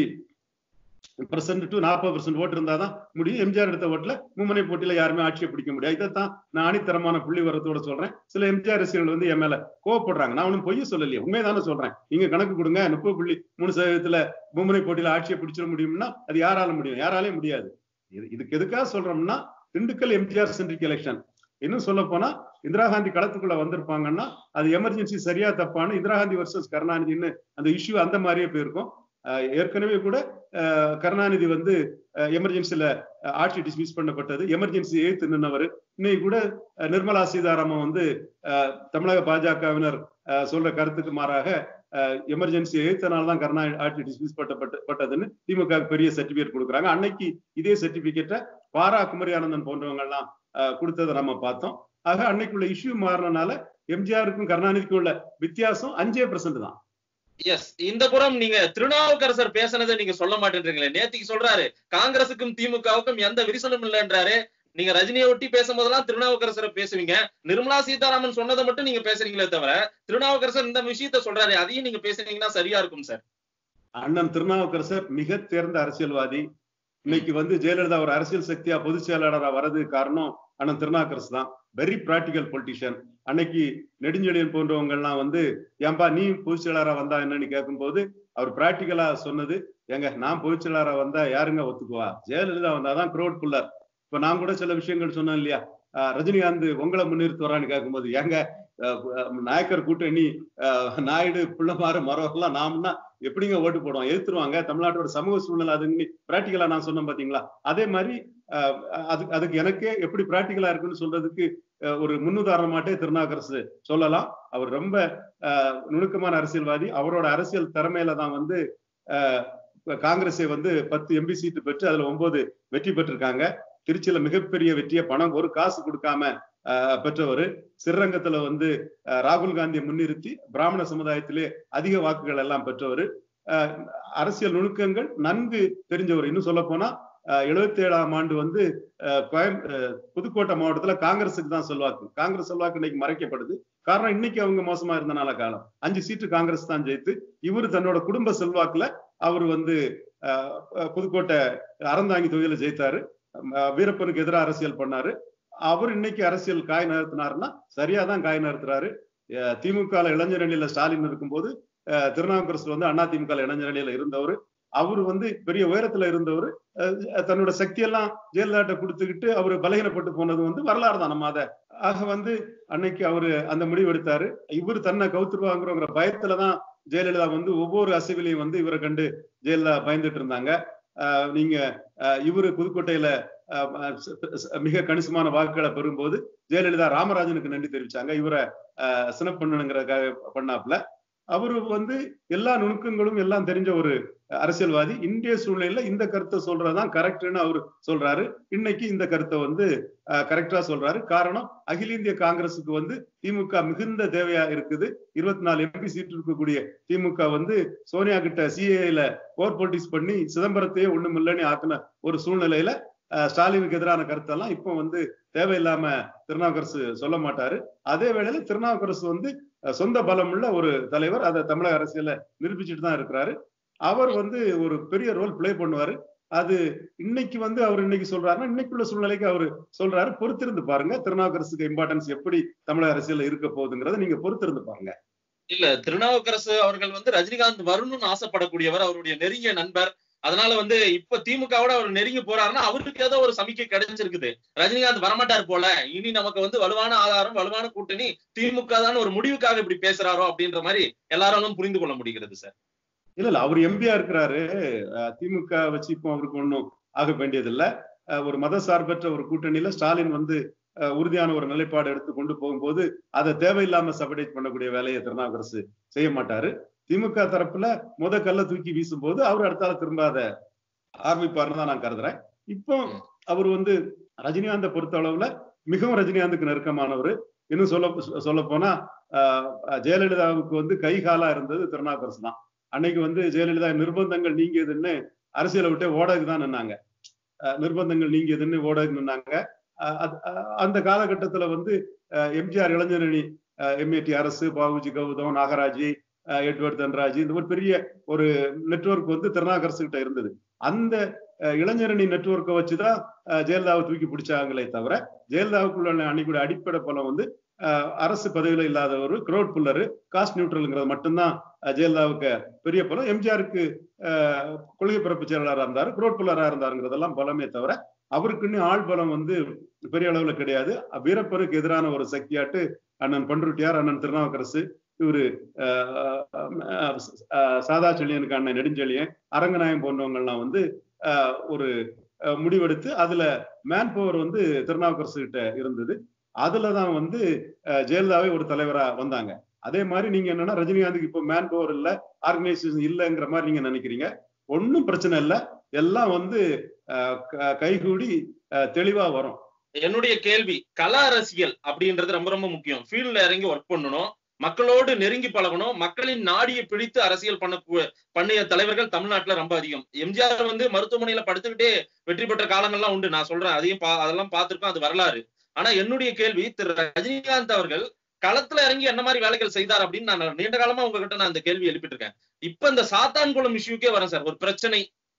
பர்சன்ட் டு நாற்பது பர்சன்ட் ஓட்டு இருந்தாதான் முடியும் எம்ஜிஆர் எடுத்த ஓட்டுல மும்முனை போட்டியில யாருமே ஆட்சியை பிடிக்க முடியாது இதைத்தான் நான் ஆணித்தரமான புள்ளி வரத்தோட சொல்றேன் சில எம்ஜிஆர் ரசிகர்கள் வந்து என் மேல கோவப்படுறாங்க நான் ஒன்றும் பொய்ய சொல்லலையே உண்மைதானே சொல்றேன் நீங்க கணக்கு கொடுங்க முப்பது புள்ளி மூணு சதவீதத்துல மும்முனை போட்டியில ஆட்சியை பிடிச்சிட முடியும்னா அது யாரால முடியும் யாராலையும் முடியாது இது இதுக்கு எதுக்காக சொல்றோம்னா திண்டுக்கல் எம்ஜிஆர் சென்ட்ரிக் எலெக்ஷன் இன்னும் சொல்ல போனா இந்திரா காந்தி களத்துக்குள்ள வந்திருப்பாங்கன்னா அது எமர்ஜென்சி சரியா தப்பான்னு இந்திரா காந்தி வர்சஸ் கருணாநிதினு அந்த இஷ்யூ அந்த மாதிரியே போயிருக்கும் அஹ் ஏற்கனவே கூட அஹ் கருணாநிதி வந்து எமர்ஜென்சில ஆட்சி டிஸ்மிஸ் பண்ணப்பட்டது எமர்ஜென்சி ஏத்து நின்னவர் இன்னைக்கு கூட அஹ் நிர்மலா சீதாராமன் வந்து அஹ் தமிழக பாஜகவினர் அஹ் சொல்ற கருத்துக்கு மாறாக எமர்ஜென்சி ஏத்தனால தான் கருணாநிதி ஆட்சி டிஸ்மிஸ் பண்ணப்பட்டு பட்டதுன்னு திமுக க்கு பெரிய சர்டிபிகேட் கொடுக்குறாங்க அன்னைக்கு இதே சர்டிபிகேட்டை பாரா குமரி ஆனந்தன் போன்றவங்க எல்லாம் அஹ் கொடுத்ததை நம்ம பார்த்தோம் ஆக அன்னைக்குள்ள இஷ்யூ மாறினால எம்ஜிஆருக்கும் கருணாநிதிக்கும் உள்ள வித்தியாசம் அஞ்சே பர்சன்ட் தான் எஸ் இந்த புறம் நீங்க திருநாவுக்கரசர் பேசுனதை நீங்க சொல்ல மாட்டேன்றீங்களே நேத்திக்கு சொல்றாரு காங்கிரசுக்கும் திமுகவுக்கும் எந்த விரிசலும் இல்லைன்றாரு நீங்க ரஜினியை ஒட்டி பேசும்போதெல்லாம் திருநாவுக்கரசரை பேசுவீங்க நிர்மலா சீதாராமன் சொன்னதை மட்டும் நீங்க பேசுறீங்களே தவிர திருநாவுக்கரசர் இந்த விஷயத்த சொல்றாரு அதையும் நீங்க பேசுனீங்கன்னா சரியா இருக்கும் சார் அண்ணன் திருநாவுக்கரசர் மிக தேர்ந்த அரசியல்வாதி இன்னைக்கு வந்து ஜெயலலிதா ஒரு அரசியல் சக்தியா பொதுச் செயலாளரா வர்றதுக்கு காரணம் அண்ணன் திருநாவுக்கரசு தான் வெரி பிராக்டிக்கல் பொலிட்டிஷியன் அன்னைக்கு நெடுஞ்செழியன் போன்றவங்க எல்லாம் வந்து ஏன்பா நீ பொதுச் செயலாளரா வந்தா என்னன்னு கேட்கும்போது அவர் பிராக்டிக்கலா சொன்னது எங்க நான் பொதுச்செயலாளரா வந்தா யாருங்க ஒத்துக்குவா ஜெயலலிதா வந்தாதான் crowd புல்லர் இப்ப நான் கூட சில விஷயங்கள் சொன்னேன் இல்லையா ஆஹ் ரஜினிகாந்த் உங்களை முன்னிறுத்து வரான்னு கேட்கும்போது ஏங்க ஆஹ் ஆஹ் நாயக்கர் கூட்டணி ஆஹ் நாயுடு பிள்ளைமாறு மரம் நாம்னா எப்படிங்க ஓட்டு போடுவோம் எதிர்த்துருவாங்க தமிழ்நாட்டோட சமூக சூழ்நிலை அதுன்னு பிராக்டிக்கலா நான் சொன்னேன் பாத்தீங்களா அதே மாதிரி ஆஹ் அது அதுக்கு எனக்கே எப்படி பிராக்டிக்கலா இருக்குன்னு சொல்றதுக்கு ஆஹ் ஒரு முன்னுதாரணமாட்டே திருநாக்கரசு சொல்லலாம் அவர் ரொம்ப ஆஹ் நுணுக்கமான அரசியல்வாதி அவரோட அரசியல் திறமையில தான் வந்து ஆஹ் காங்கிரஸை வந்து பத்து எம்பி சீட்டு பெற்று அதுல ஒன்பது வெற்றி பெற்றிருக்காங்க திருச்சியில மிகப்பெரிய வெற்றியை பணம் ஒரு காசு கொடுக்காம ஆஹ் பெற்றவர் சிறரங்கத்துல வந்து ஆஹ் ராகுல் காந்தியை முன்னிறுத்தி பிராமண சமுதாயத்திலே அதிக வாக்குகள் எல்லாம் பெற்றவர் அரசியல் நுணுக்கங்கள் நன்கு தெரிஞ்சவர் இன்னும் சொல்ல போனா எழுபத்தி ஏழாம் ஆண்டு வந்து ஆஹ் கோயம் ஆஹ் புதுக்கோட்டை மாவட்டத்துல காங்கிரஸுக்கு தான் செல்வாக்கு காங்கிரஸ் செல்வாக்கு இன்னைக்கு மறைக்கப்படுது காரணம் இன்னைக்கு அவங்க மோசமா இருந்தனால காலம் அஞ்சு சீட்டு காங்கிரஸ் தான் ஜெயித்து இவர் தன்னோட குடும்ப செல்வாக்குல அவர் வந்து ஆஹ் புதுக்கோட்டை அறந்தாங்கி தொகுதியில ஜெயித்தாரு ஆஹ் வீரப்பனுக்கு எதிராக அரசியல் பண்ணாரு அவர் இன்னைக்கு அரசியல் காய் நகர்த்தினாருன்னா சரியா தான் காய் நகர்த்துறாரு அஹ் திமுக ல இளைஞர் அணியில ஸ்டாலின் இருக்கும்போது அஹ் திருநாவுக்கரசு வந்து அண்ணா திமுக ல இளைஞர் அணியில இருந்தவர் அவர் வந்து பெரிய உயரத்துல இருந்தவர் தன்னோட சக்தியெல்லாம் ஜெயலலிதாட்ட கொடுத்துக்கிட்டு அவர் பலகீனப்பட்டு போனது வந்து வரலாறு தான் நம்ம அதை ஆக வந்து அன்னைக்கு அவரு அந்த முடிவு எடுத்தாரு இவர் தன்னை கவுத்துருவாங்கிற பயத்துலதான் ஜெயலலிதா வந்து ஒவ்வொரு அசைவிலையும் வந்து இவரை கண்டு ஜெயலலிதா பயந்துட்டு இருந்தாங்க ஆஹ் நீங்க ஆஹ் இவரு புதுக்கோட்டையில ஆஹ் மிக கணிசமான வாக்குகளை பெறும்போது ஜெயலலிதா ராமராஜனுக்கு நன்றி தெரிவிச்சாங்க இவரை ஆஹ் சினப் பண்ணணுங்கிறதுக்காக பண்ணாப்புல அவரு வந்து எல்லா நுணுக்கங்களும் எல்லாம் தெரிஞ்ச ஒரு அரசியல்வாதி இந்திய சூழ்நிலையில இந்த கருத்தை சொல்றதுதான் கரெக்ட்னு அவர் சொல்றாரு இன்னைக்கு இந்த கருத்தை வந்து கரெக்டா சொல்றாரு காரணம் அகில இந்திய காங்கிரசுக்கு வந்து திமுக மிகுந்த தேவையா இருக்குது இருபத்தி நாலு எம்பி சீட் இருக்கக்கூடிய திமுக வந்து சோனியா கிட்ட சிஏல கோர் போலிட்டிக்ஸ் பண்ணி சிதம்பரத்தையே ஒண்ணும் இல்லைன்னு ஆக்குன ஒரு சூழ்நிலையில ஸ்டாலினுக்கு எதிரான கருத்தெல்லாம் இப்போ வந்து தேவையில்லாம திருநாவுக்கரசு சொல்ல மாட்டாரு அதே வேளையில திருநாவுக்கரசு வந்து சொந்த பலம் உள்ள ஒரு தலைவர் அதை தமிழக அரசியல நிரூபிச்சுட்டு தான் இருக்கிறாரு அவர் வந்து ஒரு பெரிய ரோல் பிளே பண்ணுவாரு அது இன்னைக்கு வந்து அவர் இன்னைக்கு சொல்றாருன்னா இன்னைக்குள்ள சூழ்நிலைக்கு அவர் சொல்றாரு பொறுத்திருந்து பாருங்க திருநாவுக்கரசுக்கு இம்பார்ட்டன்ஸ் எப்படி தமிழக அரசியல் இருக்க போகுதுங்கிறத நீங்க பொறுத்திருந்து பாருங்க இல்ல திருநாவுக்கரசு அவர்கள் வந்து ரஜினிகாந்த் வரணும்னு ஆசைப்படக்கூடியவர் அவருடைய நெருங்கிய நண்பர் அதனால வந்து இப்ப திமுகவோட அவர் நெருங்கி போறாருன்னா அவருக்கு ஏதோ ஒரு சமிக்கை கிடைச்சிருக்குது ரஜினிகாந்த் வரமாட்டார் போல இனி நமக்கு வந்து வலுவான ஆதாரம் வலுவான கூட்டணி திமுக தான் ஒரு முடிவுக்காக இப்படி பேசுறாரோ அப்படின்ற மாதிரி எல்லாராலும் புரிந்து கொள்ள முடிகிறது சார் இல்ல இல்ல அவர் எம்பியா இருக்கிறாரு திமுக வச்சு இப்போ அவருக்கு ஒன்றும் ஆக வேண்டியதில்லை ஒரு மத சார்பற்ற ஒரு கூட்டணியில ஸ்டாலின் வந்து உறுதியான ஒரு நிலைப்பாடு எடுத்து கொண்டு போகும்போது அதை தேவையில்லாம சபடேட் பண்ணக்கூடிய வேலையை திருநாவுக்கரசு செய்ய மாட்டாரு திமுக தரப்புல முத கல்ல தூக்கி வீசும் போது அவர் அடுத்தால திரும்ப அதை ஆரம்பிப்பாருன்னு தான் நான் கருதுறேன் இப்போ அவர் வந்து ரஜினிகாந்தை பொறுத்த அளவுல மிகவும் ரஜினிகாந்துக்கு நெருக்கமானவர் இன்னும் சொல்ல சொல்ல போனா ஜெயலலிதாவுக்கு வந்து கை காலா இருந்தது திருநாவுக்கரசு தான் அன்னைக்கு வந்து ஜெயலலிதா நிர்பந்தங்கள் நீங்கியதுன்னு அரசியலை விட்டு ஓடகு தான் நின்னாங்க நிர்பந்தங்கள் நீங்கியதுன்னு ஓடகு நின்னாங்க அந்த காலகட்டத்துல வந்து எம்ஜிஆர் இளைஞரணி எம்ஏடி அரசு பாபுஜி கௌதம் நாகராஜி எட்வர்ட் தன்ராஜ் இந்த ஒரு பெரிய ஒரு நெட்ஒர்க் வந்து திருநாகரசு கிட்ட இருந்தது அந்த இளைஞரணி நெட்ஒர்க்கை வச்சுதான் ஜெயலலிதாவை தூக்கி பிடிச்சாங்களே தவிர ஜெயலலிதாவுக்குள்ள அன்னைக்குடைய அடிப்படை பலம் வந்து அரசு பதவியில இல்லாத ஒரு கிரௌட் புல்லரு காஸ்ட் நியூட்ரல்ங்கிறது மட்டும்தான் ஜெயலலிதாவுக்கு பெரிய பலம் எம்ஜிஆருக்கு கொள்கை பிறப்பு செயலாளராக இருந்தாரு கிரௌட் புல்லரா இருந்தாருங்கிறதெல்லாம் பலமே தவிர அவருக்குன்னு ஆள் பலம் வந்து பெரிய அளவுல கிடையாது வீரப்பருக்கு எதிரான ஒரு சக்தியாட்டு அண்ணன் பண்ருட்டியார் அண்ணன் திருநாவுக்கரசு இவரு சாதா செழியனுக்கு அண்ணன் நெடுஞ்செழியன் அரங்கநாயம் போன்றவங்கள்லாம் வந்து ஒரு முடிவெடுத்து அதுல மேன் பவர் வந்து திருநாவுக்கரசு கிட்ட இருந்தது அதுலதான் வந்து ஜெயலலிதாவே ஒரு தலைவரா வந்தாங்க அதே மாதிரி நீங்க என்னன்னா ரஜினிகாந்துக்கு இப்போ மேன் பவர் இல்ல ஆர்கனைசேஷன் இல்லைங்கிற மாதிரி நீங்க நினைக்கிறீங்க ஒன்னும் பிரச்சனை இல்லை எல்லாம் வந்து கைகூடி தெளிவா வரும் என்னுடைய கேள்வி கல அரசியல் அப்படின்றது ரொம்ப ரொம்ப முக்கியம் ஃபீல்ட்ல இறங்கி ஒர்க் பண்ணணும் மக்களோடு நெருங்கி பழகணும் மக்களின் நாடியை பிடித்து அரசியல் பண்ண பண்ணிய தலைவர்கள் தமிழ்நாட்டுல ரொம்ப அதிகம் எம்ஜிஆர் வந்து மருத்துவமனையில படுத்துக்கிட்டே வெற்றி பெற்ற காலங்கள்லாம் உண்டு நான் சொல்றேன் அதையும் அதெல்லாம் பார்த்திருக்கோம் அது வரலாறு ஆனா என்னுடைய கேள்வி திரு ரஜினிகாந்த் அவர்கள் களத்துல இறங்கி என்ன மாதிரி வேலைகள் செய்தார் அப்படின்னு நான் நீண்ட காலமா உங்ககிட்ட நான் இந்த கேள்வி எழுப்பிட்டு இருக்கேன் இப்ப இந்த சாத்தான்குளம் இஷ்யூக்கே வரேன் சார் ஒரு பிரச்சனை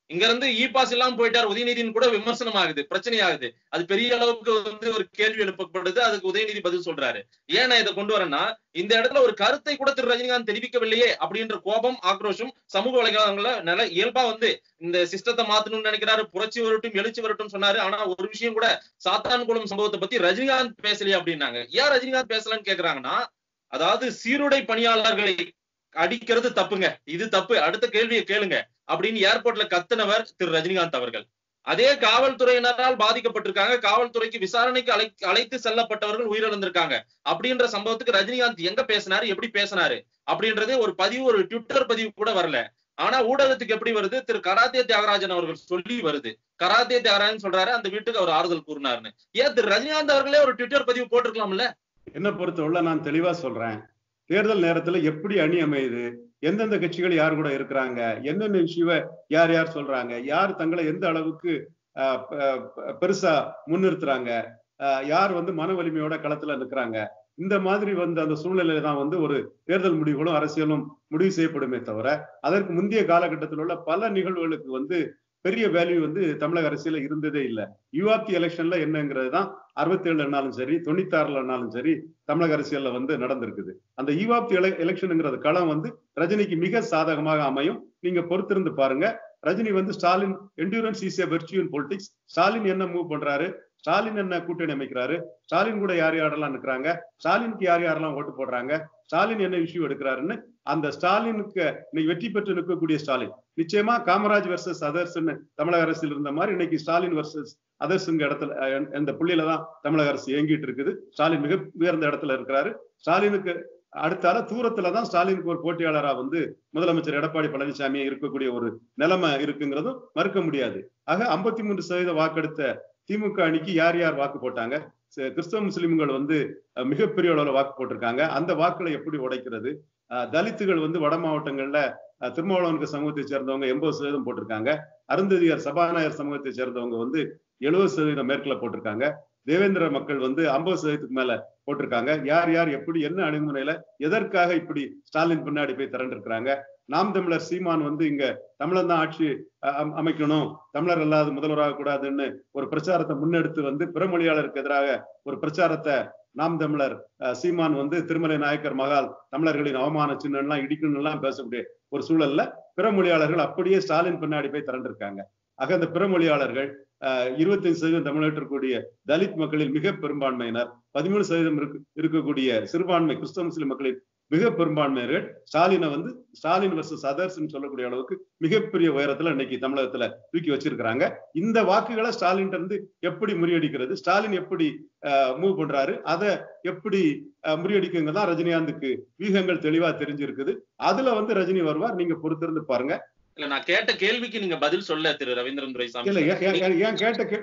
இங்க இருந்து இ பாஸ் இல்லாம போயிட்டார் உதயநிதினு கூட விமர்சனம் ஆகுது பிரச்சனை ஆகுது அது பெரிய அளவுக்கு வந்து ஒரு கேள்வி எழுப்பப்படுது அதுக்கு உதயநிதி பதில் சொல்றாரு ஏன் நான் இதை கொண்டு வரேன்னா இந்த இடத்துல ஒரு கருத்தை கூட திரு ரஜினிகாந்த் தெரிவிக்கவில்லையே அப்படின்ற கோபம் ஆக்ரோஷம் சமூக வலைதளங்கள்ல நல்ல இயல்பா வந்து இந்த சிஸ்டத்தை மாத்தணும்னு நினைக்கிறாரு புரட்சி வரட்டும் எழுச்சி வரட்டும் சொன்னாரு ஆனா ஒரு விஷயம் கூட சாத்தான்குளம் சம்பவத்தை பத்தி ரஜினிகாந்த் பேசலையே அப்படின்னாங்க ஏன் ரஜினிகாந்த் பேசலன்னு கேக்குறாங்கன்னா அதாவது சீருடை பணியாளர்களை அடிக்கிறது தப்புங்க இது தப்பு அடுத்த கேள்வியை கேளுங்க அப்படின்னு ஏர்போர்ட்ல கத்துனவர் திரு ரஜினிகாந்த் அவர்கள் அதே காவல்துறையினரால் பாதிக்கப்பட்டிருக்காங்க காவல்துறைக்கு விசாரணைக்கு அழை அழைத்து செல்லப்பட்டவர்கள் உயிரிழந்திருக்காங்க அப்படின்ற சம்பவத்துக்கு ரஜினிகாந்த் எங்க பேசினாரு எப்படி பேசினாரு அப்படின்றது ஒரு பதிவு ஒரு ட்விட்டர் பதிவு கூட வரல ஆனா ஊடகத்துக்கு எப்படி வருது திரு கராத்தே தியாகராஜன் அவர்கள் சொல்லி வருது கராத்தே தியாகராஜன் சொல்றாரு அந்த வீட்டுக்கு அவர் ஆறுதல் கூறினாருன்னு ஏன் திரு ரஜினிகாந்த் அவர்களே ஒரு ட்விட்டர் பதிவு போட்டிருக்கலாம்ல என்ன பொறுத்தவரை நான் தெளிவா சொல்றேன் தேர்தல் நேரத்துல எப்படி அணி அமையுது எந்தெந்த கட்சிகள் யார் கூட இருக்கிறாங்க என்னென்ன இஷ்யூவை யார் யார் சொல்றாங்க யார் தங்களை எந்த அளவுக்கு ஆஹ், ப- ப- பெருசா முன்னிறுத்துறாங்க ஆஹ், யார் வந்து மன வலிமையோட களத்துல நிற்கிறாங்க இந்த மாதிரி வந்து அந்த சூழ்நிலையில தான் வந்து ஒரு தேர்தல் முடிவுகளும் அரசியலும் முடிவு செய்யப்படுமே தவிர அதற்கு முந்தைய காலகட்டத்தில் உள்ள பல நிகழ்வுகளுக்கு வந்து பெரிய வேல்யூ வந்து தமிழக அரசியல இருந்ததே இல்லை யூஆப்தி எலெக்ஷன்ல என்னங்கிறது தான் அறுபத்தி ஏழுனாலும் சரி தொண்ணூத்தாறுலனாலும் சரி தமிழக அரசியல்ல வந்து நடந்திருக்குது அந்த ஈவாப்தி எலெக்ஷனுங்கிறது களம் வந்து ரஜினிக்கு மிக சாதகமாக அமையும் நீங்க பொறுத்திருந்து பாருங்க ரஜினி வந்து Stalin endurance is a virtual politics Stalin என்ன மூவ் பண்றாரு ஸ்டாலின் என்ன கூட்டணி அமைக்கிறாரு ஸ்டாலின் கூட யார் யாரெல்லாம் நிற்கிறாங்க ஸ்டாலினுக்கு யார் யாரெல்லாம் ஓட்டு போடுறாங்க ஸ்டாலின் என்ன இஷ்யூ எடுக்கிறாருன்னு அந்த ஸ்டாலினுக்கு இன்னைக்கு வெற்றி பெற்று நிற்கக்கூடிய ஸ்டாலின் நிச்சயமா காமராஜ் வர்சஸ் அதர்ஸ்ன்னு தமிழக அரசில் இருந்த மாதிரி இன்னைக்கு ஸ்டாலின் வர்சஸ் அதர்ஸ்ங்க இடத்துல அஹ், இந்த புள்ளியில தான் தமிழக அரசு இயங்கிட்டு இருக்குது ஸ்டாலின் மிக உயர்ந்த இடத்துல இருக்கிறாரு ஸ்டாலினுக்கு அடுத்தால தூரத்துல தான் ஸ்டாலினுக்கு ஒரு போட்டியாளரா வந்து முதலமைச்சர் எடப்பாடி பழனிசாமி இருக்கக்கூடிய ஒரு நிலைமை இருக்குங்கிறதும் மறுக்க முடியாது ஆக ஐம்பத்தி மூன்று சதவீத வாக்கெடுத்த திமுக அணிக்கு யார் யார் வாக்கு போட்டாங்க ச- கிறிஸ்தவ முஸ்லிம்கள் வந்து அஹ், மிகப்பெரிய அளவுல வாக்கு போட்டிருக்காங்க அந்த வாக்குகளை எப்படி உடைக்கிறது அஹ், தலித்துகள் வந்து வட மாவட்டங்கள்ல அஹ், திருமாவளவனுக்கு சமூகத்தை சேர்ந்தவங்க எண்பது சதவீதம் போட்டிருக்காங்க அருந்ததியார் சபாநாயகர் சமூகத்தை சேர்ந்தவங்க வந்து எழுபது சதவீதம் மேற்குல போட்டிருக்காங்க தேவேந்திர மக்கள் வந்து ஐம்பது சதவீதத்துக்கு மேல போட்டிருக்காங்க யார் யார் எப்படி என்ன அணுகுமுறையில எதற்காக இப்படி ஸ்டாலின் பின்னாடி போய் திரண்டிருக்கிறாங்க நாம் தமிழர் சீமான் வந்து இங்க தமிழன் தான் ஆட்சி அஹ், அம்- அமைக்கணும் தமிழர் அல்லாத முதல்வராக கூடாதுன்னு ஒரு பிரச்சாரத்தை முன்னெடுத்து வந்து பிறமொழியாளருக்கு எதிராக ஒரு பிரச்சாரத்தை நாம் தமிழர் அஹ், சீமான் வந்து திருமலை நாயக்கர் மகால் தமிழர்களின் அவமான சின்னம்லாம் இடிக்கணும் எல்லாம் பேசக்கூடிய ஒரு சூழல்ல பிறமொழியாளர்கள் அப்படியே ஸ்டாலின் பின்னாடி போய் திரண்டிருக்காங்க ஆக அந்த பிறமொழியாளர்கள் இருபத்தஞ்சு சதவீதம் தமிழ்நாட்டில் இருக்கக்கூடிய தலித் மக்களில் மிக பெரும்பான்மையினர் பதிமூணு சதவீதம் இருக்கு இருக்கக்கூடிய சிறுபான்மை கிறிஸ்தவ முஸ்லிம் மக்களில் மிக பெரும்பான்மையர்கள் ஸ்டாலினை வந்து ஸ்டாலின் வர்சஸ் அதர்ஸ் சொல்லக்கூடிய அளவுக்கு மிகப்பெரிய உயரத்துல இன்னைக்கு தமிழகத்துல தூக்கி வச்சிருக்கிறாங்க இந்த வாக்குகளை ஸ்டாலின் இருந்து எப்படி முறியடிக்கிறது ஸ்டாலின் எப்படி மூவ் பண்றாரு அதை எப்படி அஹ், முறியடிக்குங்க தான் ரஜினிகாந்துக்கு வியூகங்கள் தெளிவா தெரிஞ்சிருக்குது அதுல வந்து ரஜினி வருவார் நீங்க பொறுத்திருந்து பாருங்க இல்ல நான் கேட்ட கேள்விக்கு நீங்க பதில் சொல்ல திரு ரவீந்திரன் இல்ல துரைசாமி ஏன் ஏன்- ஏன் ஏன் கேட்ட கே-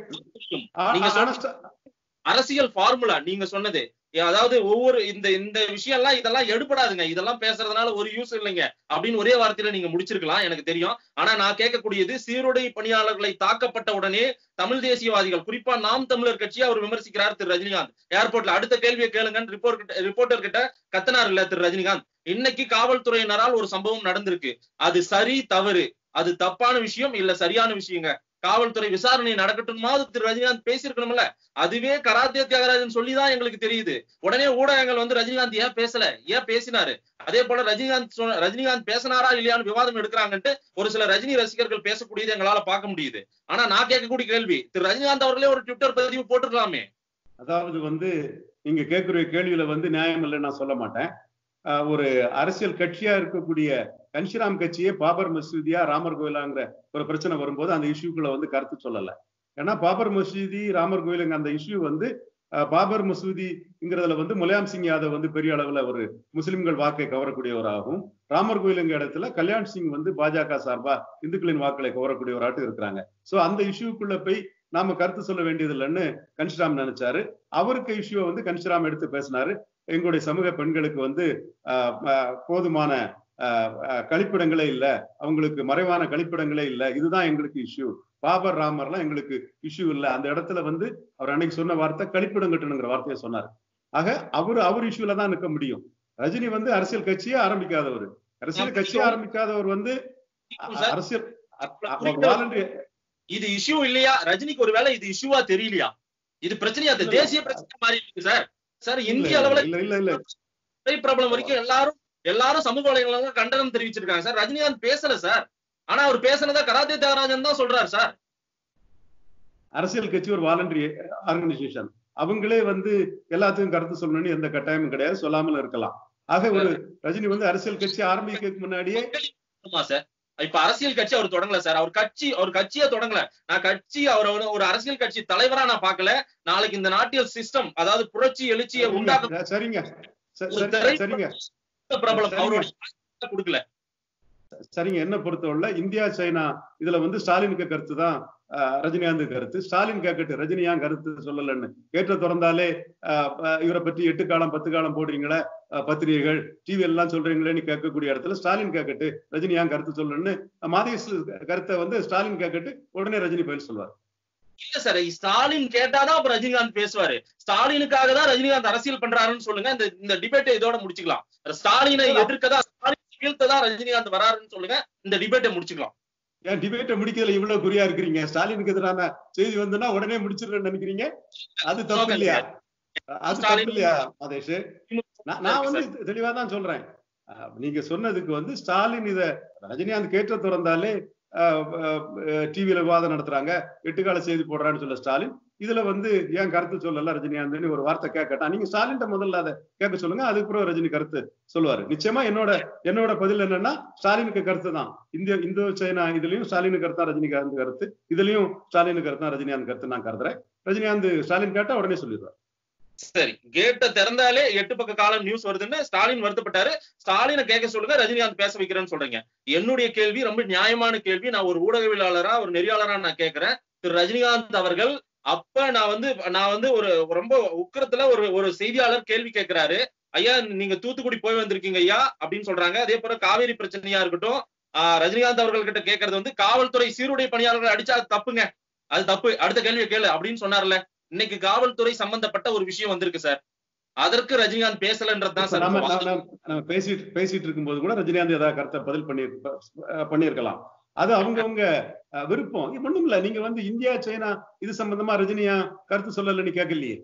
ஆ- நீங்க சொன்ன- honest ஆ- அரசியல் ஃபார்முலா நீங்க சொன்னது ஏ, அதாவது ஒவ்வொரு இந்த இந்த விஷயம் எல்லாம் இதெல்லாம் எடுபடாதுங்க இதெல்லாம் பேசுறதுனால ஒரு யூஸ் இல்லைங்க அப்படின்னு ஒரே வார்த்தையில நீங்க முடிச்சிருக்கலாம் எனக்கு தெரியும் ஆனா நான் கேட்கக்கூடியது சீருடை பணியாளர்களை தாக்கப்பட்ட உடனே தமிழ் தேசியவாதிகள் குறிப்பா நாம் தமிழர் கட்சியை அவர் விமர்சிக்கிறார் திரு ரஜினிகாந்த் ஏர்போர்ட்ல அடுத்த கேள்வியை கேளுங்கன்னு ரிப்போர்ட் கிட்ட ரிப்போர்ட்டர் கிட்ட கத்தனார் இல்ல திரு ரஜினிகாந்த் இன்னைக்கு காவல்துறையினரால் ஒரு சம்பவம் நடந்திருக்கு அது சரி தவறு அது தப்பான விஷயம் இல்ல சரியான விஷயங்க காவல்துறை விசாரணை நடக்கட்டுமாவது திரு ரஜினிகாந்த் பேசியிருக்கணும்ல அதுவே கராத்தே தியாகராஜன் சொல்லிதான் எங்களுக்கு தெரியுது உடனே ஊடகங்கள் வந்து ரஜினிகாந்த் ஏன் பேசல ஏன் பேசினாரு அதே போல ரஜினிகாந்த் சொன்ன- ரஜினிகாந்த் பேசினாரா இல்லையான்னு விவாதம் எடுக்கிறாங்கன்ட்டு ஒரு சில ரஜினி ரசிகர்கள் பேசக்கூடியது எங்களால பார்க்க முடியுது ஆனா நான் கேட்கக்கூடிய கேள்வி திரு ரஜினிகாந்த் அவர்களே ஒரு ட்விட்டர் பதிவு போட்டிருக்கலாமே அதாவது வந்து நீங்க கேட்கிற கேள்வியில வந்து நியாயம் இல்லை நான் சொல்ல மாட்டேன் ஆஹ் ஒரு அரசியல் கட்சியா இருக்கக்கூடிய கன்ஷிராம் கட்சியே பாபர் மசூதியா ராமர் கோயிலாங்கிற ஒரு பிரச்சனை வரும்போது அந்த இஷ்யூக்குள்ள வந்து கருத்து சொல்லல ஏன்னா பாபர் மசூதி ராமர் கோயிலுங்க அந்த இஷ்யூ வந்து ஆஹ் பாபர் மசூதிங்கிறதுல வந்து முலாயம் சிங் யாதவ் வந்து பெரிய அளவுல ஒரு முஸ்லிம்கள் வாக்கை கவரக்கூடியவராகவும் ராமர் கோயிலுங்க இடத்துல கல்யாண் சிங் வந்து பாஜக சார்பா இந்துக்களின் வாக்களை கவரக்கூடியவராட்டும் இருக்கிறாங்க சோ அந்த இஷ்யூக்குள்ள போய் நாம கருத்து சொல்ல வேண்டியது இல்லைன்னு கன்ஷிராம் நினைச்சாரு அவருக்கு இஷ்யூவை வந்து கன்ஷிராம் எடுத்து பேசினாரு எங்களுடைய சமூக பெண்களுக்கு வந்து ஆஹ், ஆஹ், போதுமான ஆஹ், ஆஹ், கழிப்பிடங்களே இல்ல அவங்களுக்கு மறைவான கழிப்பிடங்களே இல்ல இதுதான் எங்களுக்கு இஷ்யூ பாபர் ராமர்லாம் எங்களுக்கு இஷ்யூ இல்ல அந்த இடத்துல வந்து அவர் அன்னைக்கு சொன்ன வார்த்தை கழிப்பிடம் கட்டணுங்கிற வார்த்தையை சொன்னார் ஆக அவர் அவர் இஷ்யூல தான் நிற்க முடியும் ரஜினி வந்து அரசியல் கட்சியே ஆரம்பிக்காதவர் அரசியல் கட்சியே ஆரம்பிக்காதவர் வந்து அ- அரசியல் வாலண்டரி இது இஷ்யூ இல்லையா ரஜினிக்கு ஒருவேளை இது இஷ்யூவா தெரியலையா இது பிரச்சனையா அது இல்ல. தேசிய பிரச்சனை மாறி இருக்கு சார் சார் இந்திய அளவுல இல்ல இல்ல இல்ல பிரபலம் வரைக்கும் எல்லாரும் எல்லாரும் சமூக வலைதளங்கள்ல கண்டனம் தெரிவிச்சிருக்காங்க சார் ரஜினிகாந்த் பேசல சார் ஆனா அவர் பேசுனதா கராத்தே தியாகராஜன் தான் சொல்றாரு சார் அரசியல் கட்சி ஒரு வாலண்டரி ஆர்கனைசேஷன் அவங்களே வந்து எல்லாத்துக்கும் கருத்து சொல்லணும்னு எந்த கட்டாயமும் கிடையாது சொல்லாமல் இருக்கலாம் ஆக ஒரு ரஜினி வந்து அரசியல் கட்சி ஆரம்பிக்கிறதுக்கு முன்னாடியே ஆமா சார் இப்ப அரசியல் கட்சி அவர் தொடங்கல சார் அவர் கட்சி அவர் கட்சியா தொடங்கல நான் கட்சி அவர் ஒரு- ஒரு அரசியல் கட்சி தலைவரா நான் பார்க்கல நாளைக்கு இந்த நாட்டிய சிஸ்டம் அதாவது புரட்சி எழுச்சியை உண்டாக்க சரிங்க ச- ஒரு சரி- திரை- சரிங்க பிரபலம் சரிங்க. அவருடைய கொடுக்கல சரிங்க என்ன பொறுத்தவரை இந்தியா சைனா இதுல வந்து ஸ்டாலினுக்கு கருத்து தான் அஹ், ரஜினிகாந்த் கருத்து ஸ்டாலின் கேட்கட்டு ரஜினி ஏன் கருத்து சொல்லலன்னு கேட்ட திறந்தாலே அஹ், அஹ், இவரை பத்தி எட்டு காலம் பத்து காலம் போடுறீங்களே அஹ், பத்திரிகைகள் டிவி எல்லாம் சொல்றீங்களேன்னு கேட்கக்கூடிய இடத்துல ஸ்டாலின் கேட்கட்டு ரஜினி ஏன் கருத்து சொல்லணும்னு மாதேஷ் கருத்தை வந்து ஸ்டாலின் கேட்கட்டு உடனே ரஜினி பதில் சொல்வார் இல்ல சார் ஸ்டாலின் கேட்டாதான் அப்ப ரஜினிகாந்த் பேசுவாரு ஸ்டாலினுக்காக தான் ரஜினிகாந்த் அரசியல் பண்றாருன்னு சொல்லுங்க இந்த இந்த டிபேட்டை இதோட முடிச்சுக்கலாம் ஸ்டாலினை எதிர்க்கதா ஸ்டாலின் வீழ்த்ததான் ரஜினிகாந்த் வராருன்னு சொல்லுங்க இந்த டிபேட்டை முடிச்சுக்கலாம் ஏன் டிபேட்டை முடிக்கிறதுல இவ்வளவு குறியா இருக்கிறீங்க ஸ்டாலினுக்கு எதிரான செய்தி வந்துன்னா உடனே முடிச்சிடறேன்னு நினைக்கிறீங்க அது தப்பு இல்லையா அது தப்பு இல்லையா மாதேஷ் நான் நான் வந்து தெளிவா தான் சொல்றேன் அஹ் நீங்க சொன்னதுக்கு வந்து ஸ்டாலின் இத ரஜினிகாந்த் கேட்ட திறந்தாலே டிவியில விவாதம் நடத்துறாங்க எட்டுக்கால செய்தி போடுறான்னு சொல்ல ஸ்டாலின் இதுல வந்து ஏன் கருத்து சொல்லல ரஜினிகாந்த்னு ஒரு வார்த்தை கேட்கட்டா நீங்க ஸ்டாலின் முதல்ல அதை கேட்க சொல்லுங்க அதுக்கப்புறம் ரஜினி கருத்து சொல்லுவாரு நிச்சயமா என்னோட என்னோட பதில் என்னன்னா ஸ்டாலினுக்கு கருத்து தான் இந்திய இந்தோ சைனா இதுலயும் ஸ்டாலினுக்கு கருத்து தான் ரஜினிகாந்த் கருத்து இதுலயும் ஸ்டாலினுக்கு கருத்து தான் ரஜினிகாந்த் கருத்து நான் கருதுறேன் ரஜினிகாந்த் ஸ்டாலின் கேட்டா உடனே சொல்லிடுவார் சரி கேட்ட திறந்தாலே எட்டு பக்க காலம் நியூஸ் வருதுன்னு ஸ்டாலின் வருத்தப்பட்டாரு ஸ்டாலினை கேட்க சொல்லுங்க ரஜினிகாந்த் பேச வைக்கிறேன்னு சொல்றீங்க என்னுடைய கேள்வி ரொம்ப நியாயமான கேள்வி நான் ஒரு ஊடகவியலாளரா ஒரு நெறியாளரா நான் கேட்கிறேன் திரு ரஜினிகாந்த் அவர்கள் அப்ப நான் வந்து நான் வந்து ஒரு ரொம்ப உக்கரத்துல ஒரு ஒரு செய்தியாளர் கேள்வி கேட்கிறாரு ஐயா நீங்க தூத்துக்குடி போய் வந்திருக்கீங்க ஐயா அப்படின்னு சொல்றாங்க அதே போல காவேரி பிரச்சனையா இருக்கட்டும் ஆஹ் ரஜினிகாந்த் அவர்கள் கிட்ட கேட்கறது வந்து காவல்துறை சீருடை பணியாளர்கள் அடிச்சா அது தப்புங்க அது தப்பு அடுத்த கேள்வியை கேளு அப்படின்னு சொன்னார்ல இன்னைக்கு காவல்துறை சம்பந்தப்பட்ட ஒரு விஷயம் வந்திருக்கு சார் அதற்கு ரஜினிகாந்த் பேசலன்றதுதான் இப்ப சார் நம்ம நம்ம நம்ம- நம்ம- நம்ம பேசிட்டு பேசிட்டு இருக்கும்போது கூட ரஜினிகாந்த் ஏதாவது கருத்தை பதில் பண்ணி பண்ணியிருக்கலாம் அது அவங்கவங்க அஹ், விருப்பம் இது ஒண்ணும் இல்ல நீங்க வந்து இந்தியா சைனா இது சம்பந்தமா ரஜினியா கருத்து சொல்லலன்னு கேட்கலையே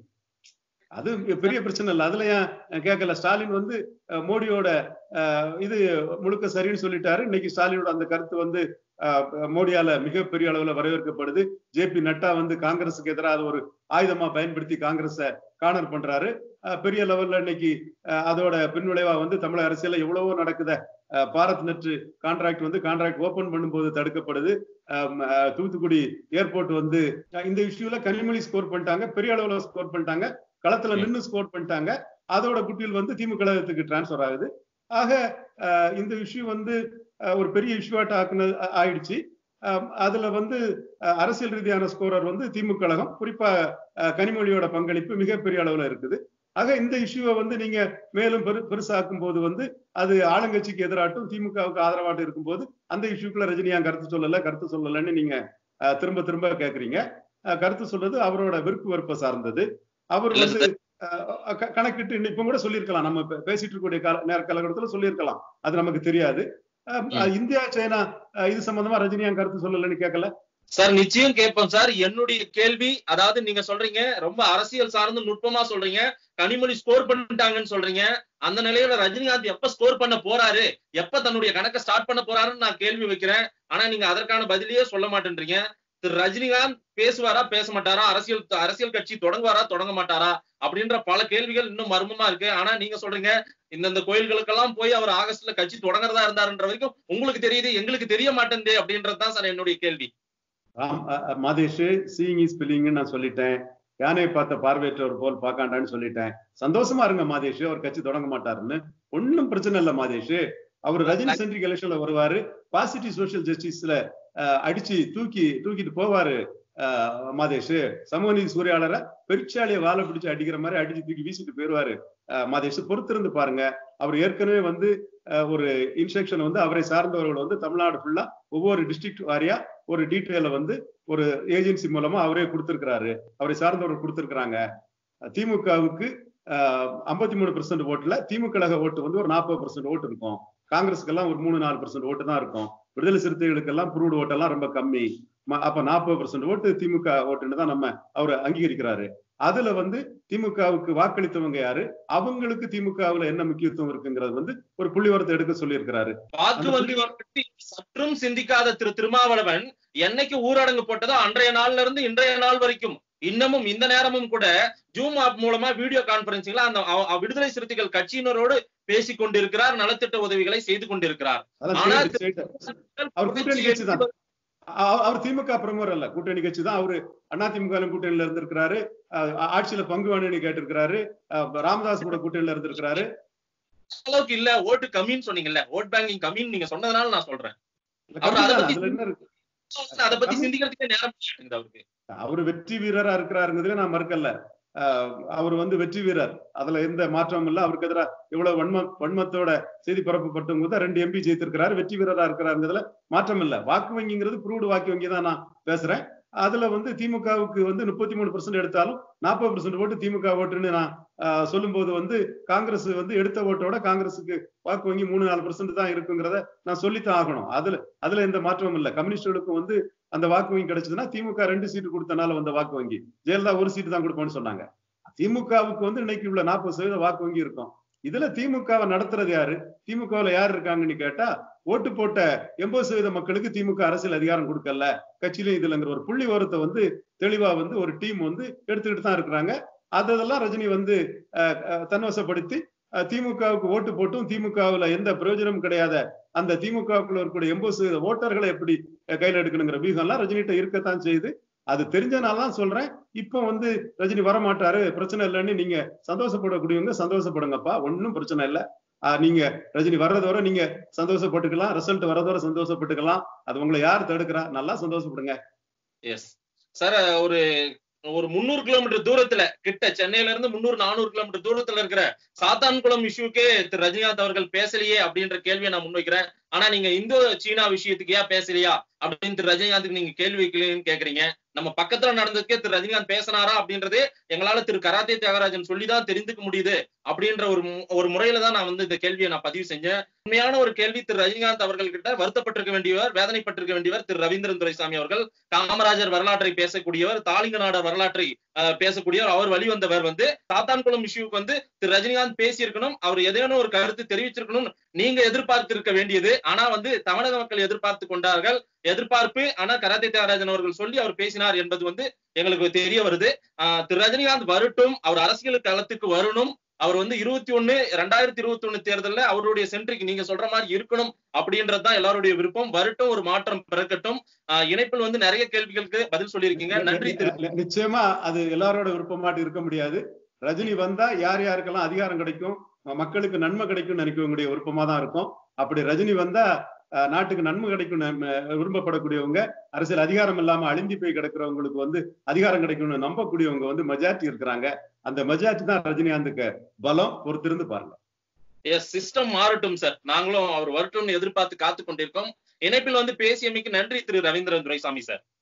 அது பெரிய பிரச்சனை இல்ல அதுல ஏன் கேட்கல ஸ்டாலின் வந்து அஹ், மோடியோட அஹ், இது முழுக்க சரின்னு சொல்லிட்டாரு இன்னைக்கு ஸ்டாலினோட அந்த கருத்து வந்து அஹ், மோடியால மிகப்பெரிய அளவுல வரவேற்கப்படுது ஜே பி நட்டா வந்து காங்கிரஸுக்கு எதிராக அது ஒரு ஆயுதமா பயன்படுத்தி காங்கிரஸ கார்னர் பண்றாரு அஹ், பெரிய லெவல்ல இன்னைக்கு அஹ், அதோட பின்விளைவா வந்து தமிழக அரசியல்ல எவ்வளவோ நடக்குத அஹ், பாரத் நெட் கான்ட்ராக்ட் வந்து கான்ட்ராக்ட் ஓபன் பண்ணும்போது தடுக்கப்படுது அஹ், அஹ், தூத்துக்குடி ஏர்போர்ட் வந்து அஹ், இந்த இஷ்யூல கனிமொழி ஸ்கோர் பண்ணிட்டாங்க பெரிய அளவுல ஸ்கோர் பண்ணிட்டாங்க களத்துல நின்னு ஸ்கோர் பண்ணிட்டாங்க அதோட குட்டியில் வந்து திமுக கழகத்துக்கு டிரான்ஸ்ஃபர் ஆகுது ஆக அஹ், இந்த இஷ்யூ வந்து அஹ், ஒரு பெரிய இஷ்யூவாட்ட ஆக்குனது ஆ- ஆயிடுச்சு அஹ், அதுல வந்து அஹ், அரசியல் ரீதியான ஸ்கோரர் வந்து திமுக கழகம் குறிப்பா அஹ், கனிமொழியோட பங்களிப்பு மிகப்பெரிய அளவுல இருக்குது ஆக இந்த இஷ்யூவை வந்து நீங்க மேலும் பெரு பெருசாக்கும் போது வந்து அது ஆளுங்கட்சிக்கு எதிராட்டும் திமுகவுக்கு ஆதரவாட்டும் இருக்கும்போது அந்த இஷ்யூக்குள்ள ரஜினியா கருத்து சொல்லல கருத்து சொல்லலன்னு நீங்க அஹ், திரும்ப திரும்ப கேக்குறீங்க அஹ், கருத்து சொல்றது அவரோட விருப்பு வெறுப்பை சார்ந்தது அவர் இல்ல வந்து அஹ், க- கணக்கிட்டு இன்னும் இப்ப கூட சொல்லியிருக்கலாம் நம்ம இப்ப பேசிட்டு இருக்கக்கூடிய கால நேர காலகட்டத்துல சொல்லியிருக்கலாம் அது நமக்கு தெரியாது அஹ், ம். இந்தியா சைனா அஹ், இது சம்பந்தமா ரஜினியா கருத்து சொல்லலன்னு கேட்கல சார் நிச்சயம் கேட்போம் சார் என்னுடைய கேள்வி அதாவது நீங்க சொல்றீங்க ரொம்ப அரசியல் சார்ந்து நுட்பமா சொல்றீங்க கனிமொழி ஸ்கோர் பண்ணிட்டாங்கன்னு சொல்றீங்க அந்த நிலையில ரஜினிகாந்த் எப்ப ஸ்கோர் பண்ண போறாரு எப்ப தன்னுடைய கணக்கை ஸ்டார்ட் பண்ண போறாருன்னு நான் கேள்வி வைக்கிறேன் ஆனா நீங்க அதற்கான பதிலையே சொல்ல மாட்டேன்றீங்க திரு ரஜினிகாந்த் பேசுவாரா பேச மாட்டாரா அரசியல் அரசியல் கட்சி தொடங்குவாரா தொடங்க மாட்டாரா அப்படின்ற பல கேள்விகள் இன்னும் மர்மமா இருக்கு ஆனா நீங்க சொல்றீங்க இந்தந்த கோயில்களுக்கெல்லாம் போய் அவர் ஆகஸ்ட்ல கட்சி தொடங்குறதா இருந்தாருன்ற வரைக்கும் உங்களுக்கு தெரியுது எங்களுக்கு தெரிய மாட்டேங்குது அப்படின்றதுதான் சார் என்னுடைய கேள்வி ராம் அ- அ- மாதேஷ் சீயிங் இஸ் பில்லிங்னு நான் சொல்லிட்டேன் யானை பார்த்த பார்வையற்றவர் போல் பார்க்காண்டான்னு சொல்லிட்டேன் சந்தோஷமா இருங்க மாதேஷ் அவர் கட்சி தொடங்க மாட்டாருன்னு ஒண்ணும் பிரச்சனை இல்ல மாதேஷ் அவர் ரஜினி சென்ட்ரிக் எலெக்ஷன்ல வருவாரு பாசிட்டிவ் சோஷியல் ஜஸ்டிஸ்ல அடிச்சு தூக்கி தூக்கிட்டு போவாரு அஹ், மாதேஷ் சமூக நீதி சூறையாளரை பெருச்சாலியை வாழை பிடிச்சு அடிக்கிற மாதிரி அடிச்சு தூக்கி வீசிட்டு போயிருவாரு அஹ், மாதேஷ் பொறுத்திருந்து பாருங்க அவர் ஏற்கனவே வந்து அஹ், ஒரு இன்ஸ்ட்ரக்ஷன் வந்து அவரை சார்ந்தவர்கள் வந்து தமிழ்நாடு ஃபுல்லா ஒவ்வொரு டிஸ்ட்ரிக்ட் வாரியா ஒரு டீட்டெயில வந்து ஒரு ஏஜென்சி மூலமா அவரே கொடுத்திருக்கிறாரு அவரை சார்ந்தவர்கள் கொடுத்திருக்கிறாங்க திமுகவுக்கு ஐம்பத்தி மூணு பெர்சென்ட் ஓட்டுல திமுக கழக ஓட்டு வந்து ஒரு நாற்பது பெர்சென்ட் ஓட்டு இருக்கும் காங்கிரஸுக்கு எல்லாம் ஒரு மூணு நாலு பெர்சென்ட் ஓட்டு தான் இருக்கும் விடுதலை சிறுத்தைகளுக்கெல்லாம் புரூடு ஓட்டெல்லாம் ரொம்ப கம்மி ம- அப்ப நாற்பது பர்சன்ட் ஓட்டு திமுக ஓட்டுன்னு தான் நம்ம அவர் அங்கீகரிக்கிறாரு அதுல வந்து திமுகவுக்கு வாக்களித்தவங்க யாரு அவங்களுக்கு திமுகவுல என்ன முக்கியத்துவம் இருக்குங்கிறது வந்து ஒரு புள்ளிவரத்தை எடுக்க சொல்லியிருக்கிறாரு வாக்கு அந்த வங்கி பற்றி சற்றும் சிந்திக்காத திரு திருமாவளவன் என்னைக்கு ஊரடங்கு போட்டதோ அன்றைய நாள்ல இருந்து இன்றைய நாள் வரைக்கும் இன்னமும் இந்த நேரமும் கூட ஜூம் ஆப் மூலமா வீடியோ கான்பரன்சிங்ல அந்த அவ- அவ- விடுதலை சிறுத்தைகள் கட்சியினரோடு பேசிக் கொண்டிருக்கிறார் நலத்திட்ட உதவிகளை செய்து கொண்டிருக்கிறார் அதெல்லாம் ஆனா straight- straight- அவர் கூட்டணி கட்சி தான் அ- அவர் திமுக பிரமுகர் அல்ல கூட்டணி கட்சி தான் அவரு அதிமுக கூட்டணியில இருந்திருக்கிறாரு அஹ் ஆட்சியில பங்கு வேணும்னு கேட்டிருக்கிறாரு அஹ் ராமதாஸ் கூட கூட்டணியில இருந்திருக்கிறாரு அளவுக்கு இல்ல ஓட்டு கம்மின்னு சொன்னீங்கல்ல ஓட் பேங்கிங் கம்மின்னு நீங்க சொன்னதுனால நான் சொல்றேன் இல்ல, அவர் அதை கம்மிதான். பத்தி அதுல என்ன இருக்கு அதை பத்தி கம்மி- சிந்திக்கிறதுக்கே நேரம் இல்லைங்க அவருக்கு அவரு வெற்றி வீரரா இருக்கிறாருங்கிறதுல நான் மறுக்கல அஹ் அவர் வந்து வெற்றி வீரர் அதுல எந்த மாற்றமும் இல்ல அவருக்கு எதிராக இவ்வளவு வன்ம வன்மத்தோட செய்தி பரப்பப்பட்டவங்க தான் ரெண்டு எம்பி ஜெயித்திருக்கிறாரு வெற்றி வீரரா இருக்கிறாருங்கிறதுல மாற்றம் இல்ல வாக்கு வங்கிங்கிறது புரூடு வாக்கு வங்கி தான் நான் பேசுறேன் அதுல வந்து திமுகவுக்கு வந்து முப்பத்தி மூணு பர்சன்ட் எடுத்தாலும் நாற்பது பர்சன்ட் ஓட்டு திமுக ஓட்டுன்னு நான் ஆஹ், சொல்லும்போது வந்து காங்கிரஸ் வந்து எடுத்த ஓட்டோட காங்கிரஸுக்கு வாக்கு வங்கி மூணு நாலு பர்சன்ட் தான் இருக்குங்கிறத நான் சொல்லித்தான் ஆகணும் அதுல அதுல எந்த மாற்றமும் இல்ல கம்யூனிஸ்டுகளுக்கும் வந்து அந்த வாக்கு வங்கி கிடைச்சதுன்னா திமுக ரெண்டு சீட்டு கொடுத்தனால வந்த வாக்கு வங்கி ஜெயலலிதா ஒரு சீட்டு தான் கொடுப்போம்னு சொன்னாங்க திமுகவுக்கு வந்து இன்னைக்கு உள்ள நாற்பது சதவீத வாக்கு வங்கி இருக்கும் இதுல திமுகவை நடத்துறது யாரு திமுகவுல யார் இருக்காங்கன்னு கேட்டா ஓட்டு போட்ட எண்பது சதவீத மக்களுக்கு திமுக அரசியல் அதிகாரம் கொடுக்கல கட்சியிலும் இதுலங்கிற ஒரு புள்ளி ஓரத்தை வந்து தெளிவா வந்து ஒரு டீம் வந்து எடுத்துக்கிட்டு தான் இருக்கிறாங்க அதெல்லாம் ரஜினி வந்து அஹ், அஹ், தன்வசப்படுத்தி அஹ், திமுகவுக்கு ஓட்டு போட்டும் திமுகவுல எந்த பிரயோஜனமும் கிடையாத அந்த திமுகவுக்குள்ள இருக்கக்கூடிய எண்பது சதவீத ஓட்டர்களை எப்படி அஹ், கையில எடுக்கணுங்கிற வியூகம்லாம் ரஜினிகிட்ட இருக்கத்தான் செய்யுது அது தெரிஞ்சனால தான் சொல்றேன் இப்போ வந்து ரஜினி வரமாட்டாரு பிரச்சனை இல்லைன்னு நீங்க சந்தோஷப்படக்கூடியவங்க சந்தோஷப்படுங்கப்பா ஒன்றும் பிரச்சனை இல்லை ஆஹ் நீங்க ரஜினி வர்றதோட நீங்க சந்தோஷப்பட்டுக்கலாம் ரிசல்ட் வர்றதோட சந்தோஷப்பட்டுக்கலாம் அது உங்களை யார் தடுக்கிறா நல்லா சந்தோஷப்படுங்க எஸ் சார் ஒரு ஒரு முந்நூறு கிலோமீட்டர் தூரத்துல கிட்ட சென்னையில இருந்து முந்நூறு நானூறு கிலோமீட்டர் தூரத்துல இருக்கிற சாத்தான்குளம் இஷ்யூக்கே திரு ரஜினிகாந்த் அவர்கள் பேசலையே அப்படின்ற கேள்வியை நான் முன்வைக்கிறேன் ஆனா நீங்க இந்தோ சீனா விஷயத்துக்கு ஏன் பேசலையா அப்படின்னு திரு ரஜினிகாந்துக்கு நீங்க கேள்வி வைக்கலன்னு கேக்குறீங்க நம்ம பக்கத்துல நடந்ததுக்கே திரு ரஜினிகாந்த் பேசினாரா அப்படின்றது எங்களால திரு கராத்தே தியாகராஜன் சொல்லிதான் தெரிந்துக்க முடியுது அப்படின்ற ஒரு மு- ஒரு முறையில தான் நான் வந்து இந்த கேள்வியை நான் பதிவு செஞ்சேன் உண்மையான ஒரு கேள்வி திரு ரஜினிகாந்த் அவர்கள் கிட்ட வருத்தப்பட்டிருக்க வேண்டியவர் வேதனைப்பட்டிருக்க வேண்டியவர் திரு ரவீந்திரன் துரைசாமி அவர்கள் காமராஜர் வரலாற்றை பேசக்கூடியவர் தாலிங்க நாடர் வரலாற்றை அஹ், பேசக்கூடியவர் அவர் வழிவந்தவர் வந்து சாத்தான்குளம் இஷ்யூக்கு வந்து திரு ரஜினிகாந்த் பேசியிருக்கணும் அவர் ஏதேனும் ஒரு கருத்து தெரிவிச்சிருக்கணும் நீங்க எதிர்பார்த்திருக்க வேண்டியது ஆனா வந்து தமிழக மக்கள் எதிர்பார்த்து கொண்டார்கள் எதிர்பார்ப்பு ஆனா கராத்தே தியாகராஜன் அவர்கள் சொல்லி அவர் பேசினார் என்பது வந்து எங்களுக்கு தெரிய வருது ஆஹ் திரு ரஜினிகாந்த் வரட்டும் அவர் அரசியல் களத்துக்கு வரணும் அவர் வந்து இருபத்தி ஒண்ணு ரெண்டாயிரத்தி இருபத்தி ஒண்ணு தேர்தல்ல அவருடைய சென்ட்ரிக்கு நீங்க சொல்ற மாதிரி இருக்கணும் அப்படின்றது தான் எல்லாருடைய விருப்பம் வரட்டும் ஒரு மாற்றம் பிறக்கட்டும் ஆஹ் இணைப்பில் வந்து நிறைய கேள்விகளுக்கு பதில் சொல்லியிருக்கீங்க நன்றி திரு நிச்சயமா அது எல்லாரோட விருப்பமாட்டு இருக்க முடியாது ரஜினி வந்தா யார் யாருக்கெல்லாம் அதிகாரம் கிடைக்கும் ம- மக்களுக்கு நன்மை கிடைக்கும்னு நினைக்கக்கூடிய விருப்பமா தான் இருக்கும் அப்படி ரஜினி வந்தா அஹ், நாட்டுக்கு நன்மை கிடைக்கும் விரும்பப்படக்கூடியவங்க அரசியல் அதிகாரம் இல்லாம அழிந்தி போய் கிடக்கிறவங்களுக்கு வந்து அதிகாரம் கிடைக்கும்னு நம்பக்கூடியவங்க வந்து மெஜாரிட்டி இருக்கிறாங்க அந்த மெஜாரிட்டி தான் ரஜினிகாந்துக்கு பலம் பொறுத்திருந்து பாருங்க எஸ் சிஸ்டம் மாறட்டும் சார் நாங்களும் அவர் வரட்டும்னு எதிர்பார்த்து காத்து கொண்டிருக்கோம் இணைப்பில் வந்து பேசியமைக்கு நன்றி திரு ரவீந்திரன் துரைசாமி சார்